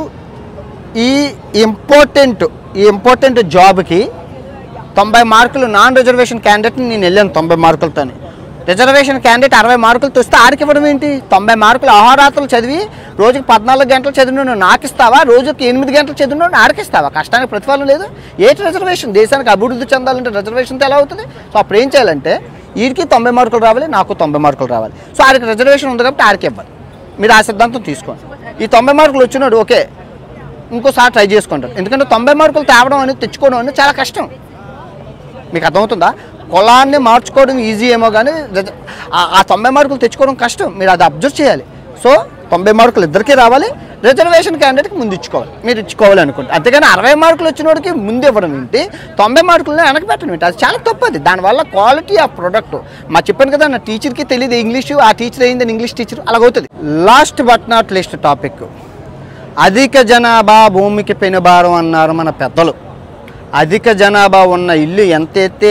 ఈ ఇంపార్టెంట్ ఈ ఇంపార్టెంట్ జాబ్కి తొంభై మార్కులు నాన్ రిజర్వేషన్ క్యాండిడేట్ని నేను వెళ్ళాను తొంభై మార్కులతోని రిజర్వేషన్ క్యాండిడేట్ అరవై మార్కులతో వస్తే ఆడికి ఇవ్వడం ఏంటి తొంభై మార్కులు అహోరాత్రులు చదివి రోజుకి పద్నాలుగు గంటలు చదివిన నాకు ఇస్తావా రోజుకి ఎనిమిది గంటలు చదివిన ఆడికి ఇస్తావా కష్టానికి ప్రతిఫలం లేదు ఏటి రిజర్వేషన్ దేశానికి అభివృద్ధి చెందాలంటే రిజర్వేషన్తో ఎలా అవుతుంది సో అప్పుడు ఏం చేయాలంటే వీడికి తొంభై మార్కులు రావాలి నాకు తొంభై మార్కులు రావాలి సో ఆడికి రిజర్వేషన్ ఉంది కాబట్టి ఆడికి ఇవ్వాలి మీరు ఆ సిద్ధాంతం తీసుకోండి ఈ తొంభై మార్కులు వచ్చినాడు ఓకే ఇంకోసారి ట్రై చేసుకుంటారు ఎందుకంటే తొంభై మార్కులు తేవడం అనేది తెచ్చుకోవడం అనేది చాలా కష్టం మీకు అర్థమవుతుందా కులాన్ని మార్చుకోవడం ఈజీ ఏమో కానీ రిజ- ఆ- ఆ తొంభై మార్కులు తెచ్చుకోవడం కష్టం మీరు అది అబ్జర్వ్ చేయాలి సో తొంభై మార్కులు ఇద్దరికీ రావాలి రిజర్వేషన్ క్యాండిడేట్కి ముందు ఇచ్చుకోవాలి మీరు ఇచ్చుకోవాలి అనుకుంటే అంతేగాని అరవై మార్కులు వచ్చిన వాడికి ముందు ఇవ్వడం ఏంటి తొంభై మార్కులను వెనక పెట్టడం ఏంటి అది చాలా తప్పు అది దానివల్ల క్వాలిటీ ఆఫ్ ప్రొడక్ట్ మా చెప్పాను కదా నా టీచర్కి తెలియదు ఇంగ్లీష్ ఆ టీచర్ అయిందని ఇంగ్లీష్ టీచర్ అలాగవుతుంది last but not least topic అధిక జనాభా భూమికి పెనుభారం అన్నారు మన పెద్దలు అధిక జనాభా ఉన్న ఇల్లు ఎంతైతే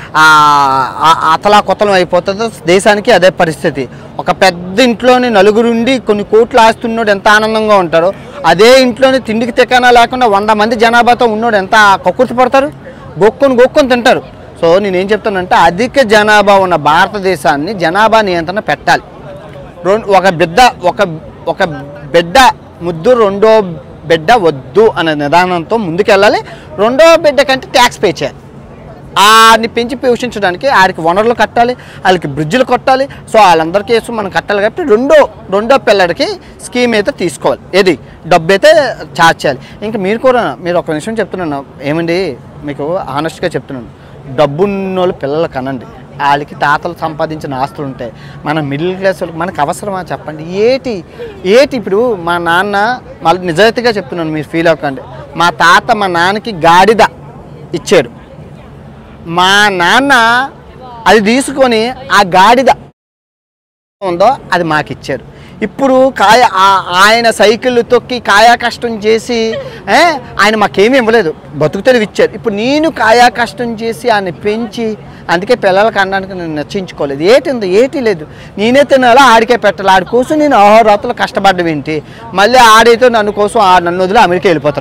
అతలా కొత్తలం అయిపోతుందో దేశానికి అదే పరిస్థితి ఒక పెద్ద ఇంట్లోని నలుగురుండి కొన్ని కోట్లు ఆస్తున్నోడు ఎంత ఆనందంగా ఉంటారో అదే ఇంట్లోని తిండికి తికానా లేకుండా వంద మంది జనాభాతో ఉన్నోడు ఎంత కక్కుర్తి పడతారు గొక్కొని గొక్కొని తింటారు సో నేనేం చెప్తానంటే అధిక జనాభా ఉన్న భారతదేశాన్ని జనాభా నియంత్రణ పెట్టాలి రెండు ఒక బిడ్డ ఒక ఒక బిడ్డ ముద్దు రెండో బిడ్డ వద్దు అనే నిదానంతో ముందుకెళ్ళాలి రెండో బిడ్డ కంటే ట్యాక్స్ పే చేయాలి ఆడిని పెంచి పోషించడానికి ఆడికి వనరులు కట్టాలి వాళ్ళకి బ్రిడ్జ్లు కట్టాలి సో వాళ్ళందరికీ వేసి మనం కట్టాలి కాబట్టి రెండో రెండో పిల్లడికి స్కీమ్ అయితే తీసుకోవాలి ఏది డబ్బు అయితే చార్జ్ చేయాలి ఇంకా మీరు కూడా మీరు ఒక విషయం చెప్తున్నాను ఏమండి మీకు ఆనెస్ట్గా చెప్తున్నాను డబ్బున్నోళ్ళు పిల్లలు కనండి వాళ్ళకి తాతలు సంపాదించిన ఆస్తులు ఉంటాయి మన మిడిల్ క్లాస్ వాళ్ళకి మనకు అవసరమా చెప్పండి ఏటి ఏటి ఇప్పుడు మా నాన్న మళ్ళీ నిజాయితీగా చెప్తున్నాను మీరు ఫీల్ అవ్వకండి మా తాత మా నాన్నకి గాడిద ఇచ్చాడు మా నాన్న అది తీసుకొని ఆ గాడిద ఉందో అది మాకు ఇచ్చారు ఇప్పుడు కాయ ఆ- ఆయన సైకిల్ తొక్కి కాయా కష్టం చేసి ఏ, ఆయన మాకేమీ ఇవ్వలేదు బతుకు తెలివి ఇచ్చారు ఇప్పుడు నేను కాయా కష్టం చేసి ఆయన పెంచి అందుకే పిల్లలకి అనడానికి నేను నచ్చించుకోలేదు ఏటి ఉంది ఏటి లేదు నేనే తినాలో ఆడికే పెట్టాలి ఆడి కోసం నేను అహోరాత్రులు కష్టపడ్డం ఏంటి మళ్ళీ ఆడైతే నన్ను కోసం ఆ నన్ను వదిలి అమెరికా వెళ్ళిపోతున్నాడు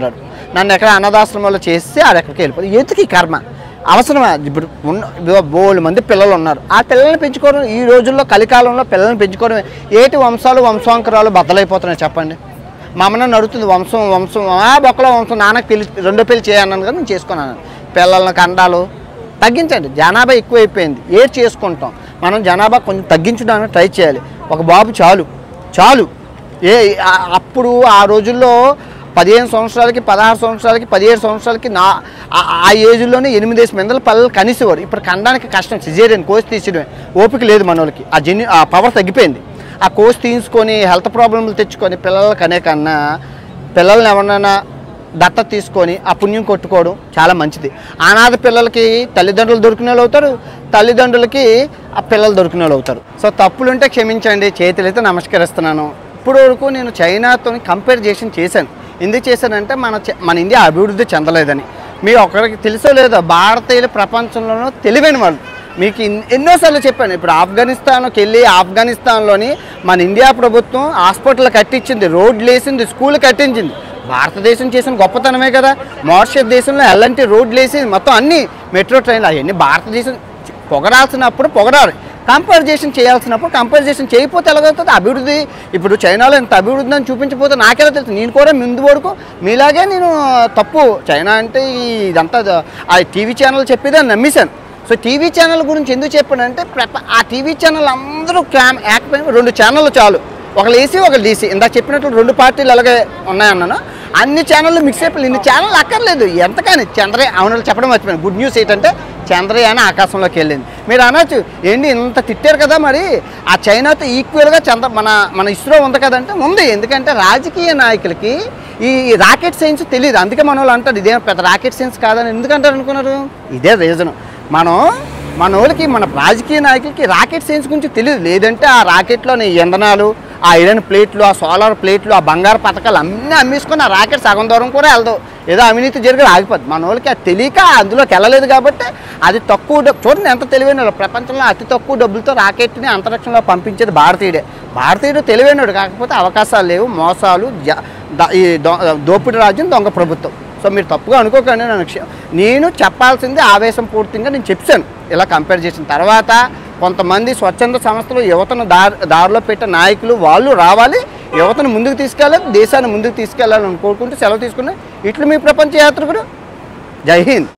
నన్ను ఎక్కడ అన్నదాశ్రమంలో చేస్తే ఆడ ఎక్కడికి వెళ్ళిపోతుంది ఎందుకు ఈ కర్మ అవసరమా ఇప్పుడు ఉన్న బోళ్ళు మంది పిల్లలు ఉన్నారు ఆ పిల్లల్ని పెంచుకోవడం ఈ రోజుల్లో కలికాలంలో పిల్లల్ని పెంచుకోవడం ఏటి వంశాలు వంశాంకరాలు బద్దలైపోతున్నాయి చెప్పండి మా అమ్మ నన్ను అడుగుతుంది వంశం వంశం ఆ బొక్కలో వంశం నాన్నకి పెళ్లి రెండో పెళ్లి చేయన్నాను కానీ నేను చేసుకున్నాను పిల్లల్ని కండాలు తగ్గించండి జనాభా ఎక్కువైపోయింది ఏది చేసుకుంటాం మనం జనాభా కొంచెం తగ్గించడానికి ట్రై చేయాలి ఒక బాబు చాలు చాలు ఏ ఆ- అప్పుడు ఆ రోజుల్లో పదిహేను సంవత్సరాలకి పదహారు సంవత్సరాలకి పదిహేడు సంవత్సరాలకి నా ఆ- ఆ ఏజ్లోనే ఎనిమిదేసి మందల పిల్లలు కనిసేవారు ఇప్పుడు కనడానికి కష్టం సిజేరియన్ కోసి తీసేయడమే ఓపిక లేదు మన వాళ్ళకి ఆ జెన్యు ఆ పవర్ తగ్గిపోయింది ఆ కోర్స్ తీసుకొని హెల్త్ ప్రాబ్లమ్లు తెచ్చుకొని పిల్లలు కనే కన్నా పిల్లల్ని ఎవరినైనా దత్త తీసుకొని ఆ పుణ్యం కొట్టుకోవడం చాలా మంచిది అనాథ పిల్లలకి తల్లిదండ్రులు దొరికిన వాళ్ళు అవుతారు తల్లిదండ్రులకి ఆ పిల్లలు దొరికిన వాళ్ళు అవుతారు సో తప్పులుంటే క్షమించండి చేతులైతే నమస్కరిస్తున్నాను ఇప్పుడు వరకు నేను చైనాతో కంపేర్ చేసి చేశాను ఎందుకు చేశానంటే మన చ- మన ఇండియా అభివృద్ధి చెందలేదని మీ ఒకరికి తెలుసో లేదో భారతీయులు ప్రపంచంలోనూ తెలివైన వాళ్ళు మీకు ఇన్- ఎన్నోసార్లు చెప్పాను ఇప్పుడు ఆఫ్ఘనిస్తాన్కి వెళ్ళి ఆఫ్ఘనిస్తాన్లోని మన ఇండియా ప్రభుత్వం హాస్పిటల్ కట్టించింది రోడ్లు వేసింది స్కూల్ కట్టించింది భారతదేశం చేసిన గొప్పతనమే కదా మారిషస్ దేశంలో ఎల్లంటి రోడ్లు వేసి మొత్తం అన్ని మెట్రో ట్రైన్లు అవన్నీ భారతదేశం పొగడాల్సినప్పుడు పొగడాలి కంపారిజేషన్ చేయాల్సినప్పుడు కంపారిజేషన్ చేయకపోతే ఎలాగవుతుంది అభివృద్ధి ఇప్పుడు చైనాలో ఎంత అభివృద్ధి అని చూపించకపోతే నాకెలా తెలుసు నేను కూడా ముందు వరకు మీలాగే నేను తప్పు చైనా అంటే ఈ ఇదంతా ఆ టీవీ ఛానల్ చెప్పేది అని నమ్మేశాను సో టీవీ ఛానల్ గురించి ఎందుకు చెప్పానంటే ప్రప- ఆ టీవీ ఛానల్ అందరూ క్యామ్ యాక్ట్ రెండు ఛానళ్ళు చాలు ఒకళ్ళు ఏసీ ఒకళ్ళు డీసీ ఇందాక చెప్పినట్లు రెండు పార్టీలు అలాగే ఉన్నాయన్నాను అన్ని ఛానళ్ళు మిక్స్ అయిపోయి ఇన్ని ఛానల్ అక్కర్లేదు ఎంతకని చంద్రయాన్ అవును చెప్పడం మర్చిపోయాను గుడ్ న్యూస్ ఏంటంటే చంద్రయాన్ ఆకాశంలోకి వెళ్ళింది మీరు అనొచ్చు ఏంటి ఇంత తిట్టారు కదా మరి ఆ చైనాతో ఈక్వల్గా చంద్ర మన మన ఇస్రో ఉంది కదంటే ఉంది ఎందుకంటే రాజకీయ నాయకులకి ఈ రాకెట్ సైన్స్ తెలియదు అందుకే మన వాళ్ళు అంటారు ఇదేం పెద్ద రాకెట్ సైన్స్ కాదని ఎందుకంటారు అనుకున్నారు ఇదే రీజన్ మనం మన వాళ్ళకి మన రాజకీయ నాయకులకి రాకెట్ సైన్స్ గురించి తెలియదు లేదంటే ఆ రాకెట్లోని ఇంధనాలు ఆ ఐరన్ ప్లేట్లు ఆ సోలార్ ప్లేట్లు ఆ బంగారు పథకాలు అన్నీ అమ్మేసుకొని ఆ రాకెట్ సగం దూరం కూడా వెళ్దాం ఏదో అవినీతి జరిగి ఆగిపోద్ది మన వాళ్ళకి అది తెలియక అందులోకి వెళ్ళలేదు కాబట్టి అది తక్కువ డబ్బు చూడండి ఎంత తెలివైన వాళ్ళు. ప్రపంచంలో అతి తక్కువ డబ్బులతో రాకెట్ని అంతరిక్షంలో పంపించేది భారతీయుడే భారతీయుడు తెలివైనడు కాకపోతే అవకాశాలు లేవు మోసాలు జ- ద- ఈ దొ- దోపిడీ రాజ్యం దొంగ ప్రభుత్వం సో మీరు తప్పుగా అనుకోకండి నన్ను క్ష- నేను చెప్పాల్సింది ఆవేశం పూర్తిగా నేను చెప్పాను ఇలా కంపేర్ చేసిన తర్వాత కొంతమంది స్వచ్ఛంద సంస్థలు యువతను దారి దారిలో పెట్టే నాయకులు వాళ్ళు రావాలి యువతను ముందుకు తీసుకెళ్ళాలి దేశాన్ని ముందుకు తీసుకెళ్ళాలని కోరుకుంటూ సెలవు తీసుకుని ఇట్లు మీ ప్రపంచ యాత్రికుడు జై హింద్